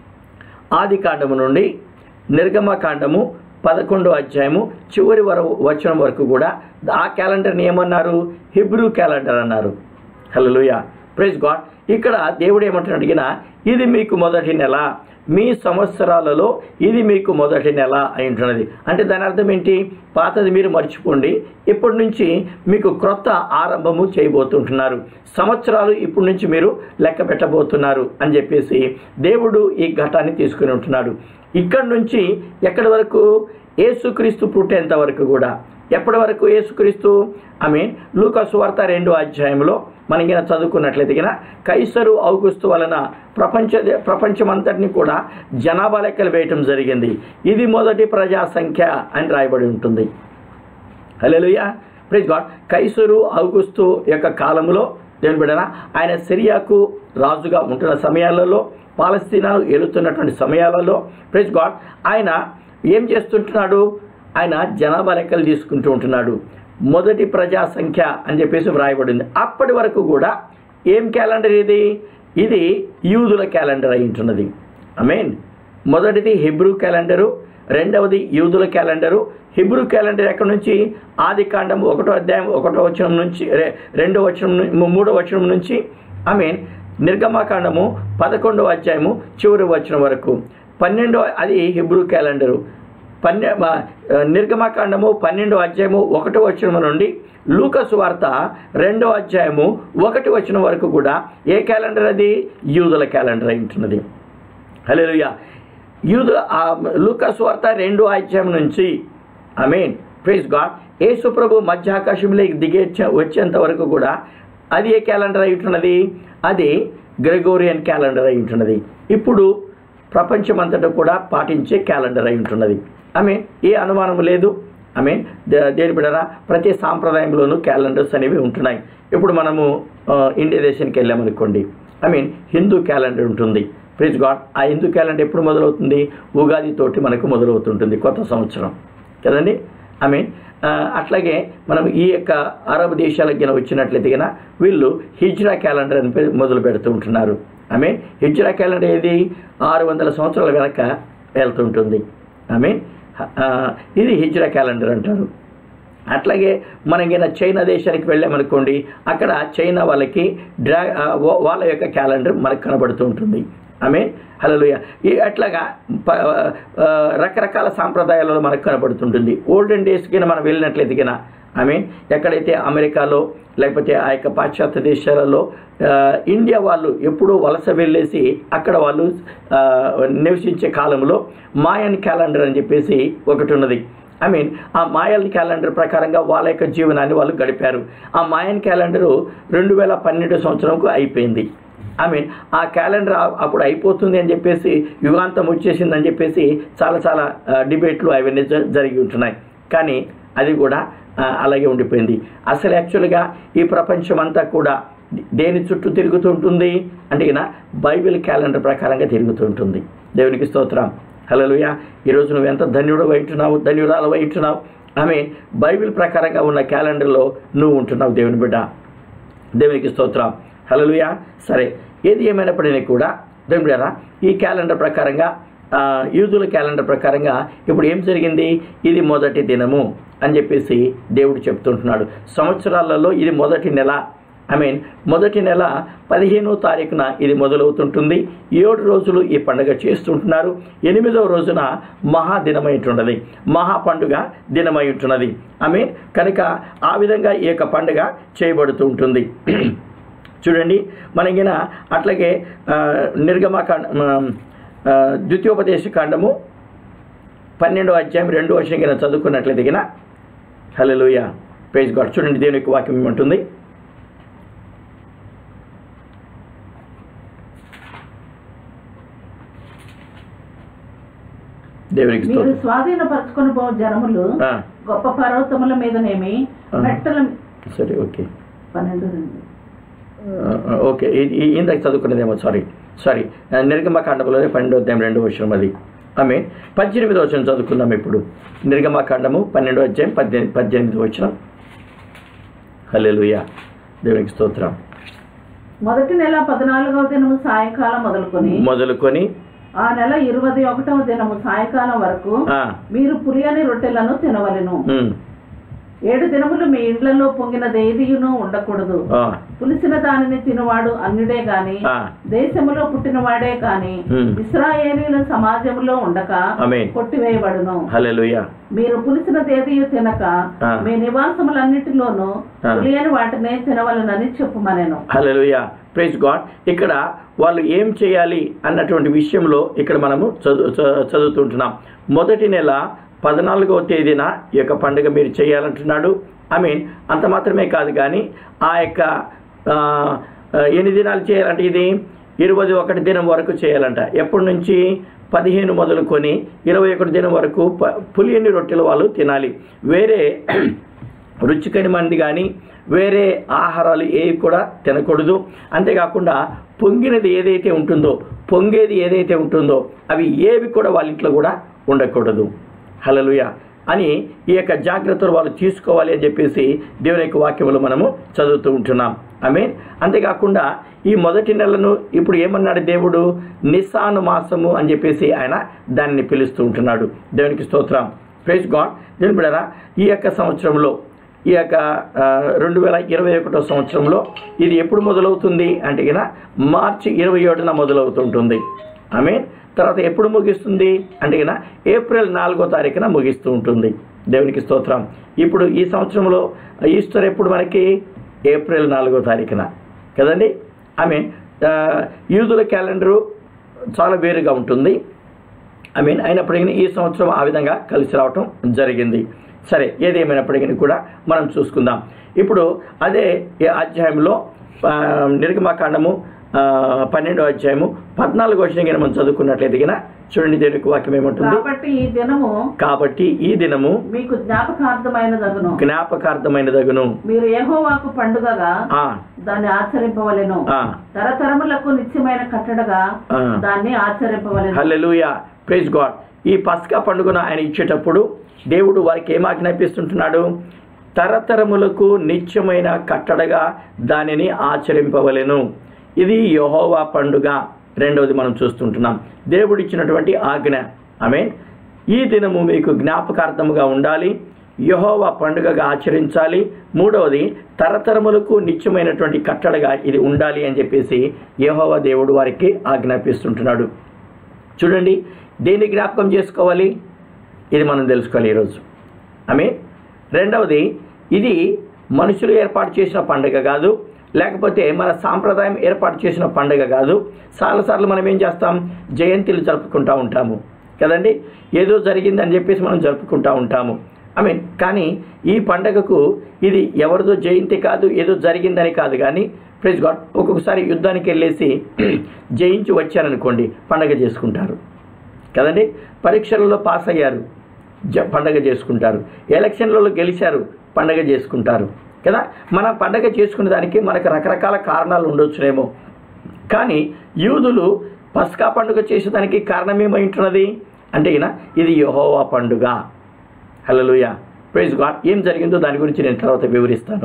ఆది కాండము నుండి నిర్గమకాండము పదకొండో అధ్యాయము చివరి వర వచనం వరకు కూడా ఆ క్యాలెండర్ని ఏమన్నారు హిబ్రూ క్యాలెండర్ అన్నారు హలోయ ప్రైజ్ గాడ్ ఇక్కడ దేవుడు ఏమంటున్నాడు అడిగిన ఇది మీకు మొదటి నెల మీ సంవత్సరాలలో ఇది మీకు మొదటి నెల అయి ఉంటున్నది అంటే దాని అర్థం ఏంటి పాతది మీరు మర్చిపోండి ఇప్పటి నుంచి మీకు క్రొత్త ఆరంభము చేయబోతుంటున్నారు సంవత్సరాలు ఇప్పటి నుంచి మీరు లెక్క పెట్టబోతున్నారు అని చెప్పేసి దేవుడు ఈ ఘటాన్ని తీసుకుని ఉంటున్నాడు ఇక్కడి నుంచి ఎక్కడి వరకు యేసుక్రీస్తు పుట్టేంత వరకు కూడా ఎప్పటి వరకు యేసుక్రీస్తు ఐ మీన్ లూకాసు వార్త రెండో అధ్యాయంలో మనం గిన చదువుకున్నట్లయితే గిన కైసరు ఔగుస్తు వలన ప్రపంచ ప్రపంచమంతటిని కూడా జనాభా లెక్కలు వేయటం జరిగింది ఇది మొదటి ప్రజా సంఖ్య అని రాయబడి ఉంటుంది హలోయ ప్లీజ్ గాడ్ కైసరు ఔగుస్తు యొక్క కాలంలో దేవుని బిడ్డన ఆయన సిరియాకు రాజుగా ఉంటున్న సమయాలలో పాలస్తీనాను ఏలుతున్నటువంటి సమయాలలో ప్లీజ్ గాడ్ ఆయన ఏం చేస్తుంటున్నాడు ఆయన జనాభా లెక్కలు తీసుకుంటూ ఉంటున్నాడు మొదటి ప్రజా సంఖ్య అని చెప్పేసి వ్రాయబడింది అప్పటి వరకు కూడా ఏం క్యాలెండర్ ఇది ఇది యూదుల క్యాలెండర్ అయి ఉంటున్నది ఐ మీన్ మొదటిది హిబ్రూ క్యాలెండరు రెండవది యూదుల క్యాలెండరు హిబ్రూ క్యాలెండర్ ఎక్కడి నుంచి ఆది కాండం ఒకటో అధ్యాయం ఒకటో వచనం నుంచి రె- రెండో వచనం ను- మూడో వచనం నుంచి ఐ మీన్ నిర్గమాకాండము పదకొండవ అధ్యాయము చివరి వచనం వరకు పన్నెండో అది హిబ్రూ క్యాలెండరు పన్నె మ- నిర్గమకాండము పన్నెండో అధ్యాయము ఒకటో వచనం నుండి లూకసు వార్త రెండో అధ్యాయము ఒకటి వచనం వరకు కూడా ఏ క్యాలెండర్ అది యూదుల క్యాలెండర్ అయి ఉంటున్నది హల్లెలూయా యూదు ఆ లూకాసు వార్త రెండో అధ్యాయం నుంచి ఐ మీన్ ప్రైజ్ గాడ్ యేసు ప్రభు మధ్య ఆకాశంలోకి దిగే వచ్చేంత వరకు కూడా అది ఏ క్యాలెండర్ అయి ఉంటున్నది అది గ్రెగోరియన్ క్యాలెండర్ అయి ఉంటున్నది ఇప్పుడు ప్రపంచమంతటా కూడా పాటించే క్యాలెండర్ అయి ఉంటున్నది ఐ మీన్ ఏ అనుమానం లేదు ఐ మీన్ దేని బిడరా ప్రతి సాంప్రదాయంలోనూ క్యాలెండర్స్ అనేవి ఉంటున్నాయి ఇప్పుడు మనము ఆ, ఇండియా దేశానికి వెళ్ళామనుకోండి ఐ మీన్ హిందూ క్యాలెండర్ ఉంటుంది ప్లీజ్ గాడ్ ఆ హిందూ క్యాలెండర్ ఎప్పుడు మొదలవుతుంది ఉగాది తోటి మనకు మొదలవుతుంటుంది కొత్త సంవత్సరం కదండి ఐ మీన్ అట్లాగే మనం ఈ యొక్క అరబ్ దేశాలకు గిన వచ్చినట్లయితే గిన వీళ్ళు హిజ్రా క్యాలెండర్ అని పేరు మొదలు పెడుతూ ఉంటున్నారు ఐ మీన్ హిజ్రా క్యాలెండర్ ఏది ఆరు వందల సంవత్సరాల వెనక వెళ్తుంటుంది ఐ మీన్ ఇది హిజ్రా క్యాలెండర్ అంటారు అట్లాగే మనకైనా చైనా దేశానికి వెళ్ళామనుకోండి అక్కడ చైనా వాళ్ళకి డ్రా ఆ, వా- వాళ్ళ యొక్క క్యాలెండర్ మనకు కనబడుతూ ఉంటుంది ఆమె హలోయ ఈ అట్లాగా ప- ఆ, రకరకాల సాంప్రదాయాలలో మనకు కనబడుతుంటుంది ఓల్డెన్ డేస్కి మనం వెళ్ళినట్లయితే కినా ఐ మీన్ ఎక్కడైతే అమెరికాలో లేకపోతే ఆ యొక్క పాశ్చాత్య దేశాలలో ఆ, ఇండియా వాళ్ళు ఎప్పుడూ వలస వెళ్ళేసి అక్కడ వాళ్ళు ఆ, నివసించే కాలంలో మాయన్ క్యాలెండర్ అని చెప్పేసి ఒకటి ఉన్నది ఐ మీన్ ఆ మాయన్ క్యాలెండర్ ప్రకారంగా వాళ్ళ యొక్క జీవనాన్ని వాళ్ళు గడిపారు ఆ మాయన్ క్యాలెండరు రెండు వేల పన్నెండు సంవత్సరంకు అయిపోయింది ఐ మీన్ ఆ క్యాలెండర్ ఆ- అప్పుడు అయిపోతుంది అని చెప్పేసి యుగాంతం వచ్చేసిందని చెప్పేసి చాలా చాలా ఆ, డిబేట్లు అవన్నీ జ- జరిగి ఉంటున్నాయి కానీ అది కూడా ఆ, అలాగే ఉండిపోయింది అసలు యాక్చువల్గా ఈ ప్రపంచం అంతా కూడా దేని చుట్టూ తిరుగుతుంటుంది అంటే ఈయన బైబిల్ క్యాలెండర్ ప్రకారంగా తిరుగుతుంటుంది దేవునికి స్తోత్రం హలోయ ఈరోజు నువ్వు ఎంత ధన్యుడు ఉంటున్నావు ధన్యురాలు ఉంటున్నావు ఆమె బైబిల్ ప్రకారంగా ఉన్న క్యాలెండర్లో నువ్వు ఉంటున్నావు దేవుని బిడ్డ దేవునికి స్తోత్రం హలోయ సరే ఏది ఏమైనప్పటికీ కూడా దేవుని బిడ్డారా, ఈ క్యాలెండర్ ప్రకారంగా ఆ, యూదుల క్యాలెండర్ ప్రకారంగా ఇప్పుడు ఏం జరిగింది ఇది మొదటి దినము అని చెప్పేసి దేవుడు చెప్తుంటున్నాడు సంవత్సరాలలో ఇది మొదటి నెల ఐ మీన్ మొదటి నెల పదిహేనో తారీఖున ఇది మొదలవుతుంటుంది ఏడు రోజులు ఈ పండుగ చేస్తుంటున్నారు ఎనిమిదవ రోజున మహాదినమై ఉంటున్నది మహా పండుగ దినమై ఉంటున్నది ఐ మీన్ కనుక ఆ విధంగా ఈ యొక్క పండుగ చేయబడుతూ ఉంటుంది చూడండి మనకిన అట్లాగే ఆ, నిర్గమకాండ ఆ, ద్వితీయోపదేశ కాండము పన్నెండో అధ్యాయం రెండో వర్షం కింద చదువుకున్నట్లయితే గిన హలోయ ప్రైజ్ గాడ్ చూడండి దేవుని యొక్క వాక్యం ఏమంటుంది దేవునికి మీరు స్తోత్రం. స్వాధీనపరచుకొని పో జనములు ఆ, గొప్ప పర్వతముల మీదనేమి ఆ. మెట్టల సరే ఓకే పన్నెండు రెండు ఆ, ఆ, ఓకే ఇది ఈ- ఇందాక చదువుకున్నదేమో సారీ సారీ నిర్గమకాండంలోనే పన్నెండో అధ్యాయం రెండో విషయం అది ఆమె పద్దెనిమిదో వచ్చిన చదువుకుందాం ఇప్పుడు నిర్గమకాండము పన్నెండో అధ్యాయం పద్దెనిమిది పద్దెనిమిది వచ్చిన హల్లెలూయా దేవునికి స్తోత్రం మొదటి నెల పద్నాలుగవ దినము సాయంకాలం మొదలుకొని మొదలుకొని ఆ నెల ఇరవై ఒకటవ దినము సాయంకాలం వరకు ఆ, మీరు పులియని రొట్టెలను తినవలెను ఉమ్, ఏడు దినములు మీ ఇండ్లలో పొంగినదేదియును ఉండకూడదు ఆ, పులిసిన దానిని తినువాడు అన్యుడే గాని ఆ, దేశములో పుట్టినవాడే కాని Hmm. ఇస్రాయేలీల సమాజంలో ఉండక ఆమేన్. కొట్టివేయబడును హల్లెలూయా మీరు పులిసిన తేదీయు తినక ఆ. మీ నివాసములన్నిటిలోనూ ఆ. పులియని వాటినే తినవలనని చెప్పుమనెను హల్లెలూయా ప్రైజ్ గాడ్ ఇక్కడ వాళ్ళు ఏం చేయాలి అన్నటువంటి విషయంలో ఇక్కడ మనము చదువు చ- చదువుతుంటున్నాం మొదటి నెల పద్నాలుగవ తేదీన ఈ యొక్క పండుగ మీరు చేయాలంటున్నాడు ఐ మీన్ అంత మాత్రమే కాదు కానీ ఆ యొక్క ఆ, ఆ, ఎన్ని దినాలు చేయాలంటే ఇది ఇరవై ఒకటి దినం వరకు చేయాలంట ఎప్పటి నుంచి పదిహేను మొదలుకొని ఇరవై ఒకటి దినం వరకు ప- పులియని రొట్టెలు వాళ్ళు తినాలి వేరే రుచికని మంది కానీ వేరే ఆహారాలు ఏవి కూడా తినకూడదు అంతేకాకుండా పొంగినది ఏదైతే ఉంటుందో పొంగేది ఏదైతే ఉంటుందో అవి ఏవి కూడా వాళ్ళ ఇంట్లో కూడా ఉండకూడదు హలలుయ అని ఈ యొక్క జాగ్రత్తలు వాళ్ళు తీసుకోవాలి అని చెప్పేసి దేవుని యొక్క వాక్యములు మనము చదువుతూ ఉంటున్నాం ఆమె అంతేకాకుండా ఈ మొదటి నెలను ఇప్పుడు ఏమన్నాడు దేవుడు నిస్సాను మాసము అని చెప్పేసి ఆయన దాన్ని పిలుస్తూ ఉంటున్నాడు దేవునికి స్తోత్రం ప్రైజ్ గాడ్ దేవుని బిడ్డరా ఈ యొక్క సంవత్సరంలో ఈ యొక్క ఆ, రెండు వేల ఇరవై ఒకటో సంవత్సరంలో ఇది ఎప్పుడు మొదలవుతుంది అంటే గిన మార్చి ఇరవై ఏడున మొదలవుతుంటుంది ఆమె తర్వాత ఎప్పుడు ముగిస్తుంది అంటే గిన ఏప్రిల్ నాలుగో తారీఖున ముగిస్తూ ఉంటుంది దేవునికి స్తోత్రం ఇప్పుడు ఈ సంవత్సరంలో ఈస్టర్ ఎప్పుడు మనకి ఏప్రిల్ నాలుగో తారీఖున కదండి ఐ మీన్ యూదుల క్యాలెండరు చాలా వేరుగా ఉంటుంది ఐ మీన్ అయినప్పటికీ ఈ సంవత్సరం ఆ విధంగా కలిసి రావటం జరిగింది సరే ఏదేమైనప్పటికీ కూడా మనం చూసుకుందాం ఇప్పుడు అదే ఈ అధ్యాయంలో ఆ, నిర్గమకాండము ఆ, పన్నెండో అధ్యాయము పద్నాలుగో వచ్చిన కింద మనం చదువుకున్నట్లయితే గిన చూడండి దేవునికి వాక్యం ఏమంటుంది కాబట్టి ఈ దినము కాబట్టి ఈ దినము మీకు జ్ఞాపకార్థమైనదగును జ్ఞాపకార్థమైనదగును మీరు యెహోవాకు పండుగగా ఆ, దాన్ని ఆచరింపవలెను ఆ, తరతరములకు నిత్యమైన కట్టడగా ఆ. దాన్ని ఆచరింపవలెను హల్లెలూయా ప్రైజ్ గాడ్ ఈ పస్కా పండుగను ఆయన ఇచ్చేటప్పుడు దేవుడు వారికి ఏం ఆజ్ఞాపిస్తుంటున్నాడు తరతరములకు నిత్యమైన కట్టడగా దానిని ఆచరింపవలెను ఇది యహోవా పండుగ రెండవది మనం చూస్తుంటున్నాం దేవుడు ఇచ్చినటువంటి ఆజ్ఞ ఆమె ఈ దినము మీకు జ్ఞాపకార్థముగా ఉండాలి యహోవా పండుగగా ఆచరించాలి మూడవది తరతరములకు నిత్యమైనటువంటి కట్టడగా ఇది ఉండాలి అని చెప్పేసి యహోవా దేవుడు వారికి ఆజ్ఞాపిస్తుంటున్నాడు చూడండి దేన్ని జ్ఞాపకం చేసుకోవాలి ఇది మనం తెలుసుకోవాలి ఈరోజు ఆమె రెండవది ఇది మనుషులు ఏర్పాటు చేసిన పండుగ కాదు లేకపోతే మన సాంప్రదాయం ఏర్పాటు చేసిన పండుగ కాదు చాలాసార్లు మనం ఏం చేస్తాం జయంతిలు జరుపుకుంటూ ఉంటాము కదండి ఏదో జరిగిందని చెప్పేసి మనం జరుపుకుంటూ ఉంటాము ఐ మీన్ కానీ ఈ పండగకు ఇది ఎవరిదో జయంతి కాదు ఏదో జరిగిందని కాదు కానీ ప్రైజ్ గాడ్ ఒక్కొక్కసారి యుద్ధానికి వెళ్ళేసి జయించి వచ్చారనుకోండి పండగ చేసుకుంటారు కదండి పరీక్షలలో పాస్ అయ్యారు జ పండగ చేసుకుంటారు ఎలక్షన్లలో గెలిచారు పండగ చేసుకుంటారు కదా మన పండగ చేసుకునే దానికి మనకు రకరకాల కారణాలు ఉండొచ్చునేమో కానీ యూదులు పస్కా పండుగ చేసేదానికి కారణం ఏమై ఉంటున్నది అంటే ఈయన ఇది యహోవా పండుగ హల్లెలూయ ప్రైజ్ గాడ్ ఏం జరిగిందో దాని గురించి నేను తర్వాత వివరిస్తాను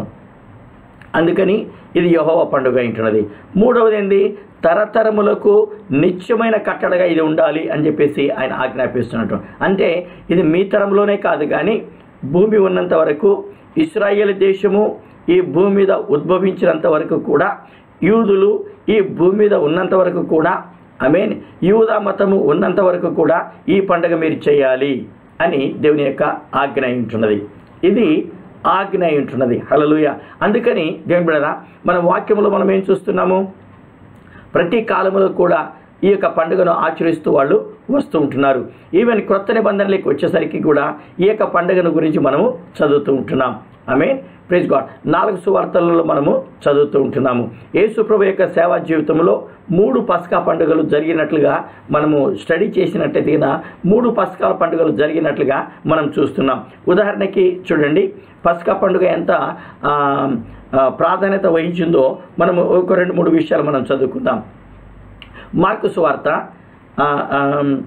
అందుకని ఇది యహోవ పండుగ ఉంటున్నది మూడవది ఏంది తరతరములకు నిత్యమైన కట్టడగా ఇది ఉండాలి అని చెప్పేసి ఆయన ఆజ్ఞాపిస్తున్నట్టు అంటే ఇది మీ తరంలోనే కాదు కానీ భూమి ఉన్నంత వరకు ఇస్రాయేల్ దేశము ఈ భూమి మీద ఉద్భవించినంత వరకు కూడా యూదులు ఈ భూమి మీద ఉన్నంత వరకు కూడా ఐ మీన్ యూదా మతము ఉన్నంత వరకు కూడా ఈ పండుగ మీరు చేయాలి అని దేవుని యొక్క ఆజ్ఞ అయి ఉంటున్నది ఇది ఆజ్ఞ అయి ఉంటున్నది హలలుయ అందుకని దేవుని బిడరా మన వాక్యంలో మనం ఏం చూస్తున్నాము ప్రతి కాలంలో కూడా ఈ యొక్క పండుగను ఆచరిస్తూ వాళ్ళు వస్తూ ఉంటున్నారు ఈవెన్ క్రొత్త నిబంధనలకు వచ్చేసరికి కూడా ఈ యొక్క పండుగను గురించి మనము చదువుతూ ఉంటున్నాం ఆమె ప్రైజ్ గాడ్ నాలుగు సువార్తలలో మనము చదువుతూ ఉంటున్నాము యేసుప్రభు యొక్క సేవా జీవితంలో మూడు పస్కా పండుగలు జరిగినట్లుగా మనము స్టడీ చేసినట్టయితే గిన మూడు పస్కాల పండుగలు జరిగినట్లుగా మనం చూస్తున్నాం ఉదాహరణకి చూడండి పస్కా పండుగ ఎంత ఆ, ఆ, ప్రాధాన్యత వహించిందో మనము ఒక రెండు మూడు విషయాలు మనం చదువుకుందాం మార్కు సువార్త ఆ, ఆ,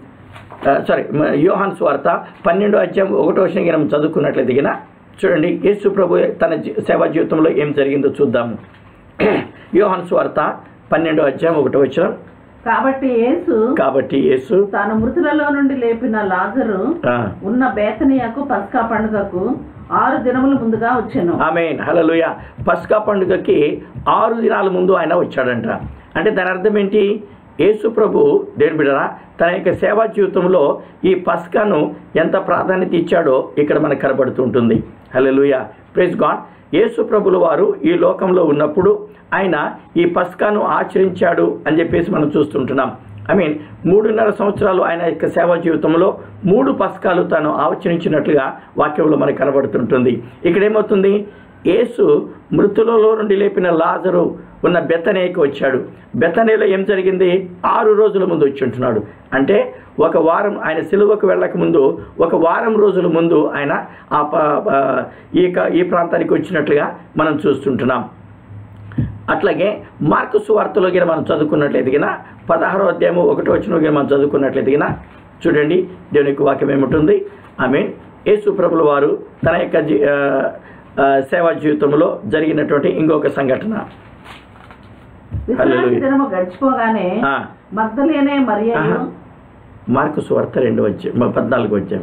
ఆ, సారీ మ- యోహాన్ సువార్త పన్నెండో అధ్యాయం ఒకటో విషయం మనం చదువుకున్నట్లయితే దిగిన చూడండి యేసు ప్రభు తన జీ- సేవా జీవితంలో ఏం జరిగిందో చూద్దాము యోహాన్ సువార్త పన్నెండో అధ్యాయం ఒకటో వచ్చిన కాబట్టి యేసు కాబట్టి యేసు తాను మృతులలో నుండి లేపిన లాజరు ఆ, ఉన్న బేతనియకు పస్కా పండుగకు ఆరు దినముల ముందుగా వచ్చాను ఆమెన్ హలలుయ పస్కా పండుగకి ఆరు దినాల ముందు ఆయన వచ్చాడంట అంటే దాని అర్థం ఏంటి యేసు ప్రభు దేని బిడరా తన యొక్క సేవా జీవితంలో ఈ పస్కాను ఎంత ప్రాధాన్యత ఇచ్చాడో ఇక్కడ మనకు కనబడుతూ ఉంటుంది హలలుయ ప్రైజ్ గాడ్ యేసు ప్రభుల వారు ఈ లోకంలో ఉన్నప్పుడు ఆయన ఈ పస్కాను ఆచరించాడు అని చెప్పేసి మనం చూస్తుంటున్నాం ఐ మీన్ మూడున్నర సంవత్సరాలు ఆయన యొక్క సేవా జీవితంలో మూడు పస్కాలు తాను ఆచరించినట్లుగా వాక్యంలో మనకు కనబడుతుంటుంది ఇక్కడ ఏమవుతుంది యేసు మృతులలో నుండి లేపిన లాజరు ఉన్న బెతనేకి వచ్చాడు బెతనేలో ఏం జరిగింది ఆరు రోజుల ముందు వచ్చి ఉంటున్నాడు అంటే ఒక వారం ఆయన సిలువకు వెళ్ళక ముందు ఒక వారం రోజుల ముందు ఆయన ఆ ప- ఆ, ఈ క- ఈ ప్రాంతానికి వచ్చినట్లుగా మనం చూస్తుంటున్నాం అట్లాగే మార్కు సువార్తలో గిన మనం చదువుకున్నట్లయితే గిన పదహారో అధ్యాయము ఒకటో వచ్చిన గిన మనం చదువుకున్నట్లయితే గిన చూడండి దేవుని యొక్క వాక్యం ఏమిటి ఐ మీన్ యేసు ప్రభుల వారు తన యొక్క జీ- ఆ, ఆ, సేవా జీవితంలో జరిగినటువంటి ఇంకొక సంఘటన విశ్రాంతి హల్లెలూయా. దినము గడిచిపోగానే ఆ, మగ్ధలేనే మరియను ఆహా. మార్కు సువార్త రెండు వచ్చే పద్నాలుగు వచ్చాం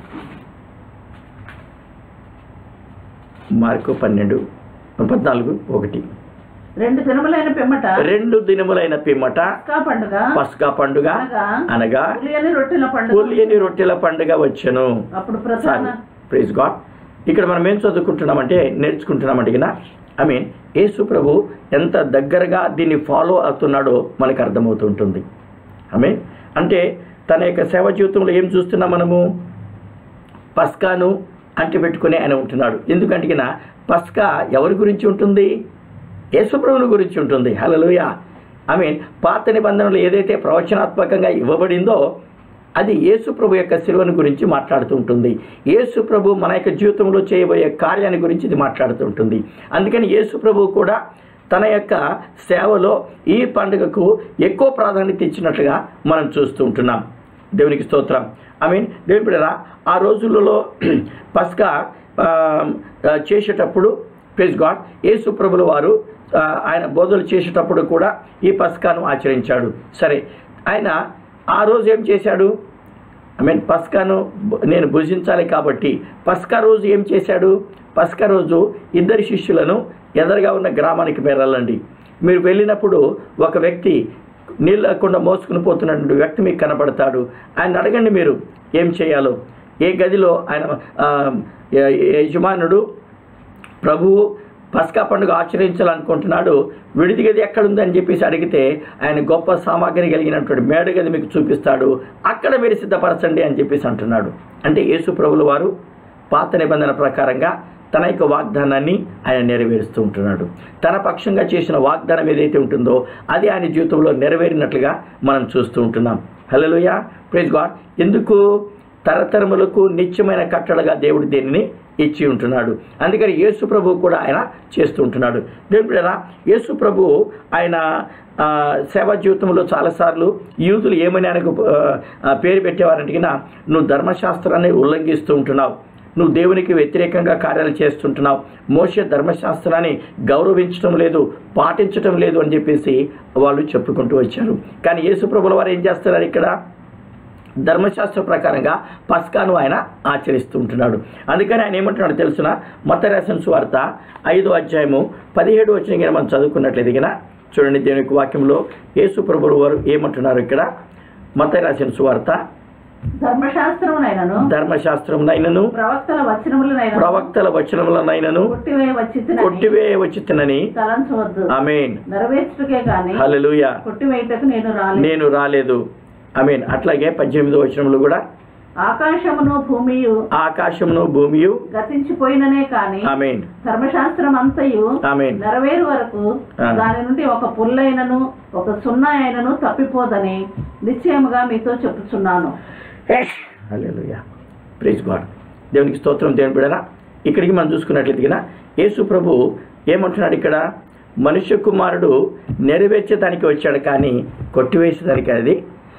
మార్కు పన్నెండు పద్నాలుగు ఒకటి రెండు దినములైన పిమ్మట రెండు దినములైన పిమ్మట పస్కా పండుగ పస్కా పండుగ అనగా అనగా పులియని రొట్టెల పండుగ పులియని రొట్టెల పండుగ వచ్చెను అప్పుడు ప్రధాన ప్రైజ్ గాడ్ ఇక్కడ మనం ఏం చదువుకుంటున్నామంటే నేర్చుకుంటున్నామంటే కింద ఐ మీన్ యేసు ప్రభు ఎంత దగ్గరగా దీన్ని ఫాలో అవుతున్నాడో మనకు అర్థమవుతుంటుంది ఐ మీన్ అంటే తన యొక్క సేవ జీవితంలో ఏం చూస్తున్నాం మనము పస్కాను అంటిపెట్టుకుని ఆయన ఉంటున్నాడు ఎందుకంటే కింద పస్కా ఎవరి గురించి ఉంటుంది యేసుప్రభుని గురించి ఉంటుంది హలోయ ఐ మీన్ పాత నిబంధనలు ఏదైతే ప్రవచనాత్మకంగా ఇవ్వబడిందో అది యేసు ప్రభు యొక్క శిలువను గురించి మాట్లాడుతూ ఉంటుంది యేసు ప్రభు మన యొక్క జీవితంలో చేయబోయే కార్యాన్ని గురించి ఇది మాట్లాడుతూ ఉంటుంది అందుకని యేసు ప్రభు కూడా తన యొక్క సేవలో ఈ పండుగకు ఎక్కువ ప్రాధాన్యత ఇచ్చినట్లుగా మనం చూస్తూ ఉంటున్నాం దేవునికి స్తోత్రం ఐ మీన్ దేవుని బిడ్డలారా, ఆ రోజులలో పస్కా ఆ, ఆ, చేసేటప్పుడు ప్రెస్ గాడ్ యేసు ప్రభుల వారు ఆ, ఆయన బోధలు చేసేటప్పుడు కూడా ఈ పస్కాను ఆచరించాడు సరే ఆయన ఆ రోజు ఏం చేశాడు ఐ మీన్ పస్కాను భు- నేను భుజించాలి కాబట్టి పస్కా రోజు ఏం చేశాడు పస్కా రోజు ఇద్దరి శిష్యులను ఎదరుగా ఉన్న గ్రామానికి మీరు వెళ్ళండి మీరు వెళ్ళినప్పుడు ఒక వ్యక్తి నీళ్ళు లేకుండా మోసుకుని పోతున్నటువంటి వ్యక్తి మీకు కనపడతాడు ఆయన అడగండి మీరు ఏం చేయాలో ఏ గదిలో ఆయన ఆ, య- యజమానుడు ప్రభువు పస్కా పండుగ ఆచరించాలనుకుంటున్నాడు విడిది గది ఎక్కడుంది అని చెప్పేసి అడిగితే ఆయన గొప్ప సామాగ్రి కలిగినటువంటి మేడ గది మీకు చూపిస్తాడు అక్కడ మీరు సిద్ధపరచండి అని చెప్పేసి అంటున్నాడు అంటే యేసు ప్రభుల వారు పాత నిబంధన ప్రకారంగా తన యొక్క వాగ్దానాన్ని ఆయన నెరవేరుస్తూ ఉంటున్నాడు తన పక్షంగా చేసిన వాగ్దానం ఏదైతే ఉంటుందో అది ఆయన జీవితంలో నెరవేరినట్లుగా మనం చూస్తూ ఉంటున్నాం హలోయ ప్రైజ్ గాడ్ ఎందుకు తరతరములకు నిత్యమైన కట్టడగా దేవుడు దీనిని ఇచ్చి ఉంటున్నాడు అందుకని యేసు ప్రభు కూడా ఆయన చేస్తూ ఉంటున్నాడు దేవుడు యేసు ప్రభు ఆయన ఆ, సేవా జీవితంలో చాలాసార్లు యూతులు ఏమని ఆయనకు ఆ, ఆ, పేరు పెట్టేవారంటే గిన, నువ్వు ధర్మశాస్త్రాన్ని ఉల్లంఘిస్తూ ఉంటున్నావు నువ్వు దేవునికి వ్యతిరేకంగా కార్యాలు చేస్తుంటున్నావు మోసే ధర్మశాస్త్రాన్ని గౌరవించడం లేదు పాటించడం లేదు అని చెప్పేసి వాళ్ళు చెప్పుకుంటూ వచ్చారు కానీ యేసు ప్రభుల వారు ఏం చేస్తున్నారు ఇక్కడ ధర్మశాస్త్ర ప్రకారంగా పస్కాను ఆయన ఆచరిస్తూ ఉంటున్నాడు అందుకని ఆయన ఏమంటున్నాడు తెలుసిన మత రేషన్ వార్త ఐదో అధ్యాయము పదిహేడు వచ్చిన గిన మనం చదువుకున్నట్లయితే గిన చూడండి దేవుని యొక్క వాక్యంలో యేసు ప్రభులు వారు ఏమంటున్నారు ఇక్కడ మత రాసిన సువార్త ధర్మశాస్త్రమునైనను ధర్మశాస్త్రమునైనను ప్రవక్తల వచనములనైనను ప్రవక్తల వచనములనైనను కొట్టివేయ వచ్చిన కొట్టివేయ వచ్చినని తలంచవద్దు ఆమెన్ నెరవేర్చుటకే గాని హల్లెలూయా కొట్టివేయుటకు నేను రాలేదు నేను రాలేదు ఆమెన్ అట్లాగే పద్దెనిమిదో వచనములు కూడా ఆకాశమును భూమియు ఆకాశమును భూమియు గతించిపోయిననే కాని ఆమెన్ ధర్మశాస్త్రం అంతయు ఆమెన్ నెరవేరు వరకు ఆ. దాని నుండి ఒక పుల్లైనను ఒక సున్నా అయినను తప్పిపోదని నిశ్చయముగా మీతో చెప్పుచున్నాను హల్లెలూయా ప్రైజ్ గాడ్ దేవునికి స్తోత్రం దేవుని బిడరా ఇక్కడికి మనం చూసుకున్నట్లయితే గిన యేసు ప్రభు ఏమంటున్నాడు ఇక్కడ మనుష్య కుమారుడు నెరవేర్చేదానికి వచ్చాడు కానీ కొట్టివేసేదానికి అది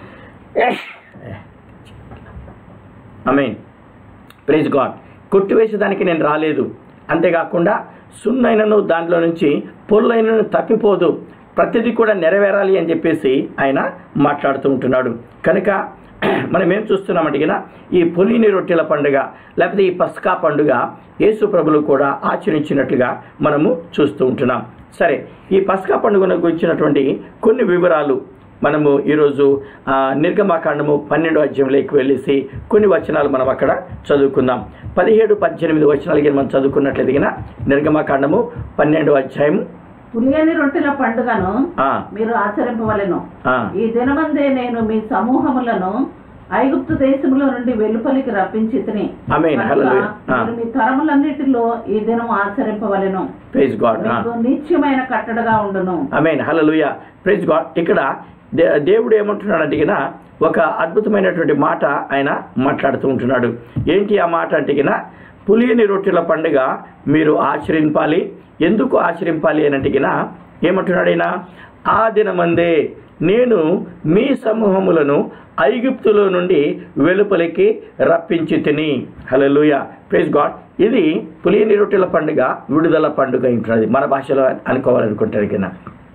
మీన్ ప్రైజ్ గాడ్ కొట్టివేసేదానికి నేను రాలేదు అంతేకాకుండా సున్నైనను దాంట్లో నుంచి పొల్లైనను తప్పిపోదు ప్రతిదీ కూడా నెరవేరాలి అని చెప్పేసి ఆయన మాట్లాడుతూ ఉంటున్నాడు కనుక మనం ఏం చూస్తున్నామంటే గిన ఈ పొలిని రొట్టెల పండుగ లేకపోతే ఈ పస్కా పండుగ యేసు ప్రభులు కూడా ఆచరించినట్లుగా మనము చూస్తూ ఉంటున్నాం సరే ఈ పస్కా పండుగను గురించినటువంటి కొన్ని వివరాలు మనము ఈరోజు ఆ, నిర్గమాకాండము పన్నెండు అధ్యాయంలోకి వెళ్ళేసి కొన్ని వచనాలు మనం అక్కడ చదువుకుందాం పదిహేడు పద్దెనిమిది వచనాలకి మనం చదువుకున్నట్లయితే గిన నిర్గమాకాండము పన్నెండు అధ్యాయం పులియని రొట్టెల పండుగను ఆ, మీరు ఆచరింపవలెను ఆ, ఈ దినమందే నేను మీ సమూహములను ఐగుప్తు దేశములో నుండి వెలుపలికి రప్పించి తిని ఆమేన్. హల్లెలూయా. ఆ. మీరు మీ తరములన్నిటిలో ఈ దినం ఆచరింపవలెను ప్రైజ్ గాడ్ ఆ. మీకు నిత్యమైన కట్టడగా ఉండును ఆమెన్ హల్లెలూయా ప్రైజ్ గాడ్ ఇక్కడ దే దేవుడు ఏమంటున్నాడు అడిగిన ఒక అద్భుతమైనటువంటి మాట ఆయన మాట్లాడుతూ ఉంటున్నాడు ఏంటి ఆ మాట అడిగిన పులియని రొట్టెల పండుగ మీరు ఆచరింపాలి ఎందుకు ఆచరింపాలి అని అడిగిన ఏమంటున్నాడు ఆయన ఆ దినమందే నేను మీ సమూహములను ఐగుప్తులో నుండి వెలుపలికి రప్పించి తిని హల్లెలూయా ప్రైజ్ గాడ్ ఇది పులియని రొట్టెల పండుగ విడుదల పండుగ ఉంటున్నది మన భాషలో అనుకోవాలనుకుంటారు కింద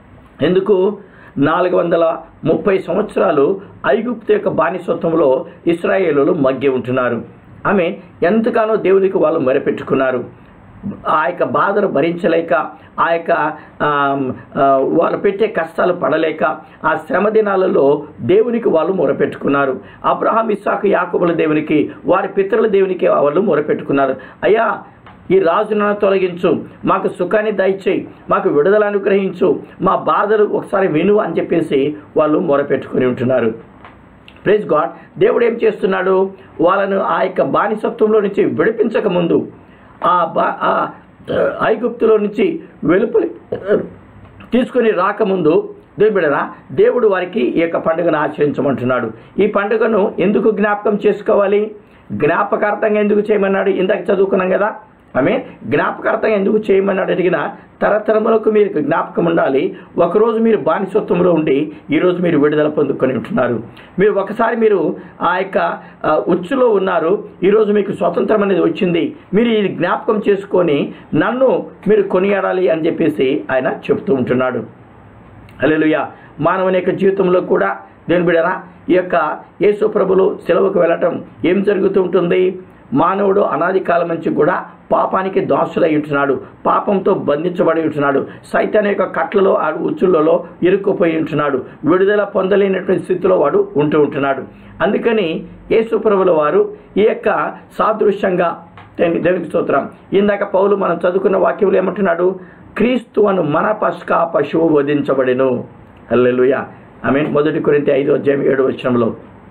ఎందుకు నాలుగు వందల ముప్పై సంవత్సరాలు ఐగుప్తు యొక్క బానిసత్వంలో ఇస్రాయేలులు మగ్గి ఉంటున్నారు ఆమె ఎంతగానో దేవునికి వాళ్ళు మొరపెట్టుకున్నారు ఆ యొక్క బాధను భరించలేక ఆ యొక్క ఆమ్, ఆ, వాళ్ళు పెట్టే కష్టాలు పడలేక ఆ శ్రమ దినాలలో దేవునికి వాళ్ళు మొరపెట్టుకున్నారు అబ్రహాం ఇస్సాకు యాకబుల దేవునికి వారి పితరుల దేవునికి వాళ్ళు మొరపెట్టుకున్నారు అయ్యా ఈ రాజును తొలగించు మాకు సుఖాన్ని దయచేయి మాకు విడుదల అనుగ్రహించు మా బాధలు ఒకసారి విను అని చెప్పేసి వాళ్ళు మొరపెట్టుకుని ఉంటున్నారు ప్రైజ్ గాడ్ దేవుడు ఏం చేస్తున్నాడు వాళ్ళను ఆ యొక్క బానిసత్వంలో నుంచి విడిపించక ముందు ఆ బా ఆ ఐగుప్తులో నుంచి వెలుపలి తీసుకొని రాకముందు దేవుడరా దేవుడు వారికి ఈ యొక్క పండుగను ఆచరించమంటున్నాడు ఈ పండుగను ఎందుకు జ్ఞాపకం చేసుకోవాలి జ్ఞాపకార్థంగా ఎందుకు చేయమన్నాడు ఇందాక చదువుకున్నాం కదా ఆమె జ్ఞాపకార్థంగా ఎందుకు చేయమన్నాడు అడిగిన తరతరములకు మీకు జ్ఞాపకం ఉండాలి ఒకరోజు మీరు బానిసత్వంలో ఉండి ఈరోజు మీరు విడుదల పొందుకొని ఉంటున్నారు మీరు ఒకసారి మీరు ఆ యొక్క ఆ, ఉచ్చులో ఉన్నారు ఈరోజు మీకు స్వతంత్రం అనేది వచ్చింది మీరు ఇది జ్ఞాపకం చేసుకొని నన్ను మీరు కొనియాడాలి అని చెప్పేసి ఆయన చెప్తూ ఉంటున్నాడు హల్లెలూయా మానవుని యొక్క జీవితంలో కూడా దేని బిడరా ఈ యొక్క యేసు ప్రభులు సెలవుకు వెళ్ళటం ఏం జరుగుతూ ఉంటుంది మానవుడు అనాది కాలం నుంచి కూడా పాపానికి దాసులై ఉంటున్నాడు పాపంతో బంధించబడి ఉంటున్నాడు సైతాన్ యొక్క కట్లలో ఆ ఉచ్చులలో ఇరుక్కుపోయి ఉంటున్నాడు విడుదల పొందలేనటువంటి స్థితిలో వాడు ఉంటూ ఉంటున్నాడు అందుకని యేసు ప్రభుల వారు ఈ యొక్క సాదృశ్యంగా దేని- దేవునికి స్తోత్రం ఇందాక పౌలు మనం చదువుకున్న వాక్యంలో ఏమంటున్నాడు క్రీస్తు అను మన పస్కా పశువు వధించబడెను హల్లెలూయా ఐ మీన్ మొదటి కొరింత ఐదు అధ్యాయం ఏడు వచనంలో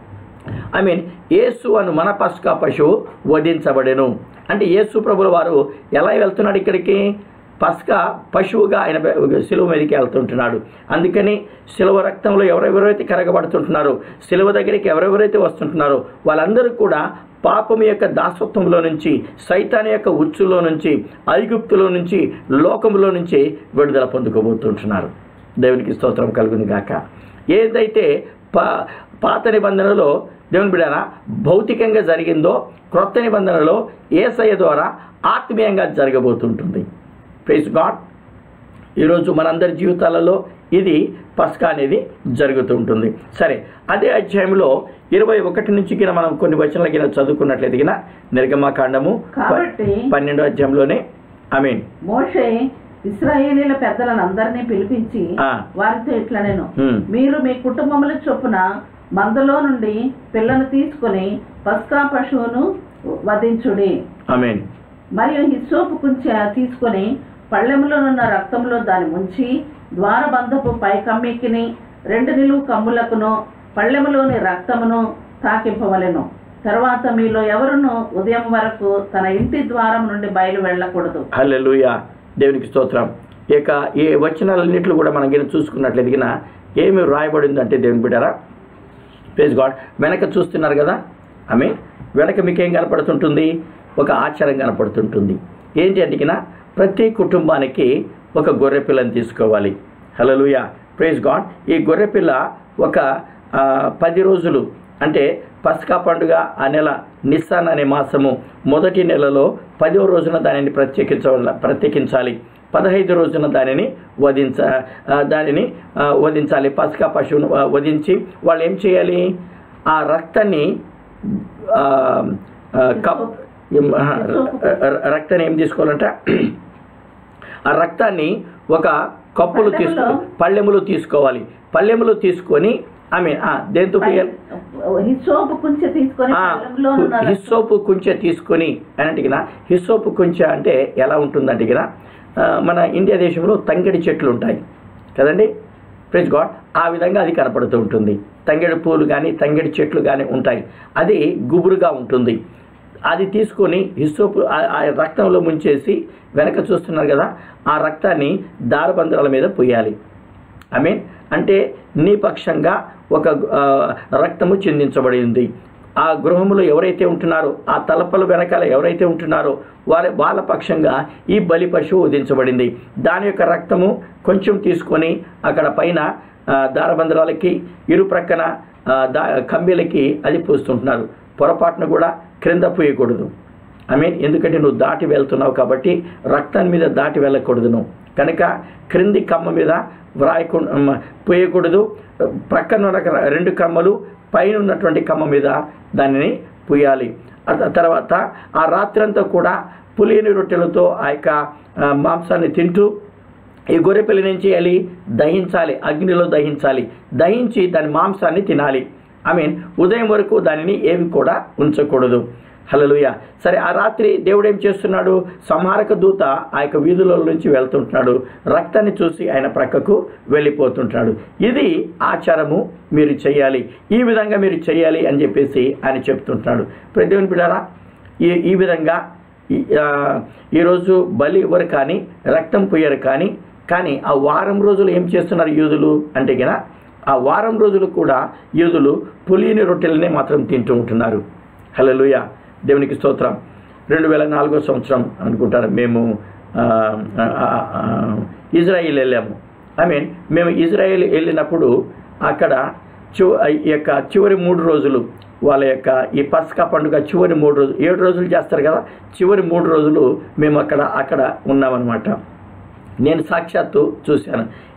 ఐ మీన్ యేసు అను మన పస్కా పశువు వధించబడెను అంటే యేసు ప్రభుల వారు ఎలా వెళ్తున్నాడు ఇక్కడికి పస్కా పశువుగా ఆయన సిలువ మీదకి వెళ్తుంటున్నాడు అందుకని సిలువ రక్తంలో ఎవరెవరైతే కరగబడుతుంటున్నారో సిలువ దగ్గరికి ఎవరెవరైతే వస్తుంటున్నారో వాళ్ళందరూ కూడా పాపం యొక్క దాసత్వంలో నుంచి సైతాన్ యొక్క ఉచ్చులో నుంచి ఐగుప్తులో నుంచి లోకంలో నుంచి విడుదల పొందుకోబోతుంటున్నారు దేవునికి స్తోత్రం కలుగుని గాక ఏదైతే పా పాత నిబంధనలో దేవుని బిడ్డారా భౌతికంగా జరిగిందో క్రొత్త నిబంధనలో ఏసయ్య ద్వారా ఆత్మీయంగా జరగబోతుంటుంది ప్రైజ్ గాడ్ ఈరోజు మనందరి జీవితాలలో ఇది పస్కా అనేది జరుగుతూ ఉంటుంది సరే అదే అధ్యాయంలో ఇరవై ఒకటి నుంచి కింద మనం కొన్ని వచనాల కింద చదువుకున్నట్లయితే కింద నిర్గమాకాండము ప- కాబట్టి పన్నెండో అధ్యాయంలోనే ఐ మీన్ మోషే ఇస్రాయేలీల పెద్దలను అందరినీ పిలిపించి ఆ. వారితో ఇట్లా నేను హ్మ్. మీరు మీ కుటుంబముల చొప్పున మందలో నుండి పిల్లను తీసుకొని పస్కా పశువును వధించుడి ఐ మీన్ మరియు హిస్సోపు కుంచె తీసుకొని పళ్ళెములోనున్న రక్తంలో దాన్ని ముంచి ద్వారబంధపు పై కమ్మికిని రెండు నిలువు కమ్ములకును పళ్ళెములోని రక్తమును తాకింపవలెను తర్వాత మీలో ఎవరును ఉదయం వరకు తన ఇంటి ద్వారం నుండి బయలు వెళ్ళకూడదు హల్లెలూయా దేవునికి స్తోత్రం ఇక ఈ వచనాలన్నింటిలో కూడా మనం గిన చూసుకున్నట్లయితే గిన ఏమి రాయబడిందంటే దేవుని బిడ్డారా ప్రేజ్ గాడ్ వెనక చూస్తున్నారు కదా ఆమె వెనక మీకేం కనపడుతుంటుంది ఒక ఆచారం కనపడుతుంటుంది ఏంటి అంటే గిన ప్రతి కుటుంబానికి ఒక గొర్రె పిల్లని తీసుకోవాలి హల్లెలూయా ప్రేజ్ గాడ్ ఈ గొర్రె పిల్ల ఒక ఆ, పది రోజులు అంటే పస్కా పండుగ ఆ నెల నిస్సాన్ అనే మాసము మొదటి నెలలో పదవ రోజున దానిని ప్రత్యేకించ ప్రత్యేకించాలి పదహైదు రోజున దానిని వధించ ఆ, దానిని ఆ, వధించాలి పస్కా పశువును ఆ, వధించి వాళ్ళు ఏం చేయాలి ఆ రక్తాన్ని ఆ, ఆ, కప్ ఏం, ఆ, ర- రక్తాన్ని ఏం తీసుకోవాలంటే ఆ రక్తాన్ని ఒక కప్పులు తీసుకో పళ్ళెములు తీసుకోవాలి పళ్ళెములు తీసుకొని ఐ మీన్ దేంతో పోయాలి హిస్సోపు కుంచె తీసుకొని ఆ, పళ్ళెంలో ఉన్న రక్తం- హిస్సోపు కుంచె తీసుకొని అని అడిగిన హిస్సోపు కుంచె అంటే ఎలా ఉంటుంది అడిగిన మన ఇండియా దేశంలో తంగడి చెట్లు ఉంటాయి కదండి ప్రెజ్ గాడ్ ఆ విధంగా అది కనపడుతూ ఉంటుంది తంగడి పూలు కానీ తంగడి చెట్లు కానీ ఉంటాయి అది గుబురుగా ఉంటుంది అది తీసుకొని హిస్సోపు ఆ- ఆ రక్తంలో ముంచేసి వెనక చూస్తున్నారు కదా ఆ రక్తాన్ని దారబంధాల మీద పోయాలి ఐ మీన్ అంటే నీ పక్షంగా ఒక ఆ, రక్తము చిందించబడి ఉంది ఆ గృహంలో ఎవరైతే ఉంటున్నారో ఆ తలపల వెనకాల ఎవరైతే ఉంటున్నారో వారి వాళ్ళ పక్షంగా ఈ బలి పశువు వధించబడింది దాని యొక్క రక్తము కొంచెం తీసుకొని అక్కడ పైన ఆ, దారబంధరాలకి ఇరు ప్రక్కన ఆ, దా కంబీలకి అది పూస్తుంటున్నారు పొరపాటును కూడా క్రింద పూయకూడదు ఐ మీన్ ఎందుకంటే నువ్వు దాటి వెళ్తున్నావు కాబట్టి రక్తం మీద దాటి వెళ్ళకూడదు నువ్వు కనుక క్రింది కమ్మ మీద వ్రాయకు పూయకూడదు ప్రక్కన ఉన్న రెండు కమ్మలు పైన ఉన్నటువంటి కమ్మ మీద దానిని పూయాలి ఆ త- తర్వాత ఆ రాత్రంతా కూడా పులియని రొట్టెలతో ఆ యొక్క ఆ, మాంసాన్ని తింటూ ఈ గొర్రె పిల్లని ఏం చేయాలి దహించాలి అగ్నిలో దహించాలి దహించి దాని మాంసాన్ని తినాలి ఐ మీన్ ఉదయం వరకు దానిని ఏవి కూడా ఉంచకూడదు హల్లెలూయా సరే ఆ రాత్రి దేవుడు ఏం చేస్తున్నాడు సంహారక దూత ఆ యొక్క వీధుల నుంచి వెళ్తుంటున్నాడు రక్తాన్ని చూసి ఆయన ప్రక్కకు వెళ్ళిపోతుంటున్నాడు ఇది ఆచారము మీరు చేయాలి ఈ విధంగా మీరు చేయాలి అని చెప్పేసి ఆయన చెప్తుంటున్నాడు ప్రతి దేవుని బిడ్డారా ఈ ఈ విధంగా ఈ- ఆ, ఈరోజు బలి ఇవ్వరు కానీ రక్తం పోయారు కానీ కానీ ఆ వారం రోజులు ఏం చేస్తున్నారు యూదులు అంటే గన ఆ వారం రోజులు కూడా యూదులు పులిని రొట్టెలనే మాత్రం తింటూ ఉంటున్నారు హల్లెలూయా దేవునికి స్తోత్రం రెండు వేల నాలుగో సంవత్సరం అనుకుంటారు మేము ఆ, ఆ, ఆ, ఇజ్రాయిల్ వెళ్ళాము ఐ మీన్ మేము ఇజ్రాయిల్ వెళ్ళినప్పుడు అక్కడ చివ ఈ యొక్క చివరి మూడు రోజులు వాళ్ళ యొక్క ఈ పస్కా పండుగ చివరి మూడు రోజులు ఏడు రోజులు చేస్తారు కదా చివరి మూడు రోజులు మేము అక్కడ అక్కడ ఉన్నామన్నమాట నేను సాక్షాత్తు చూశాను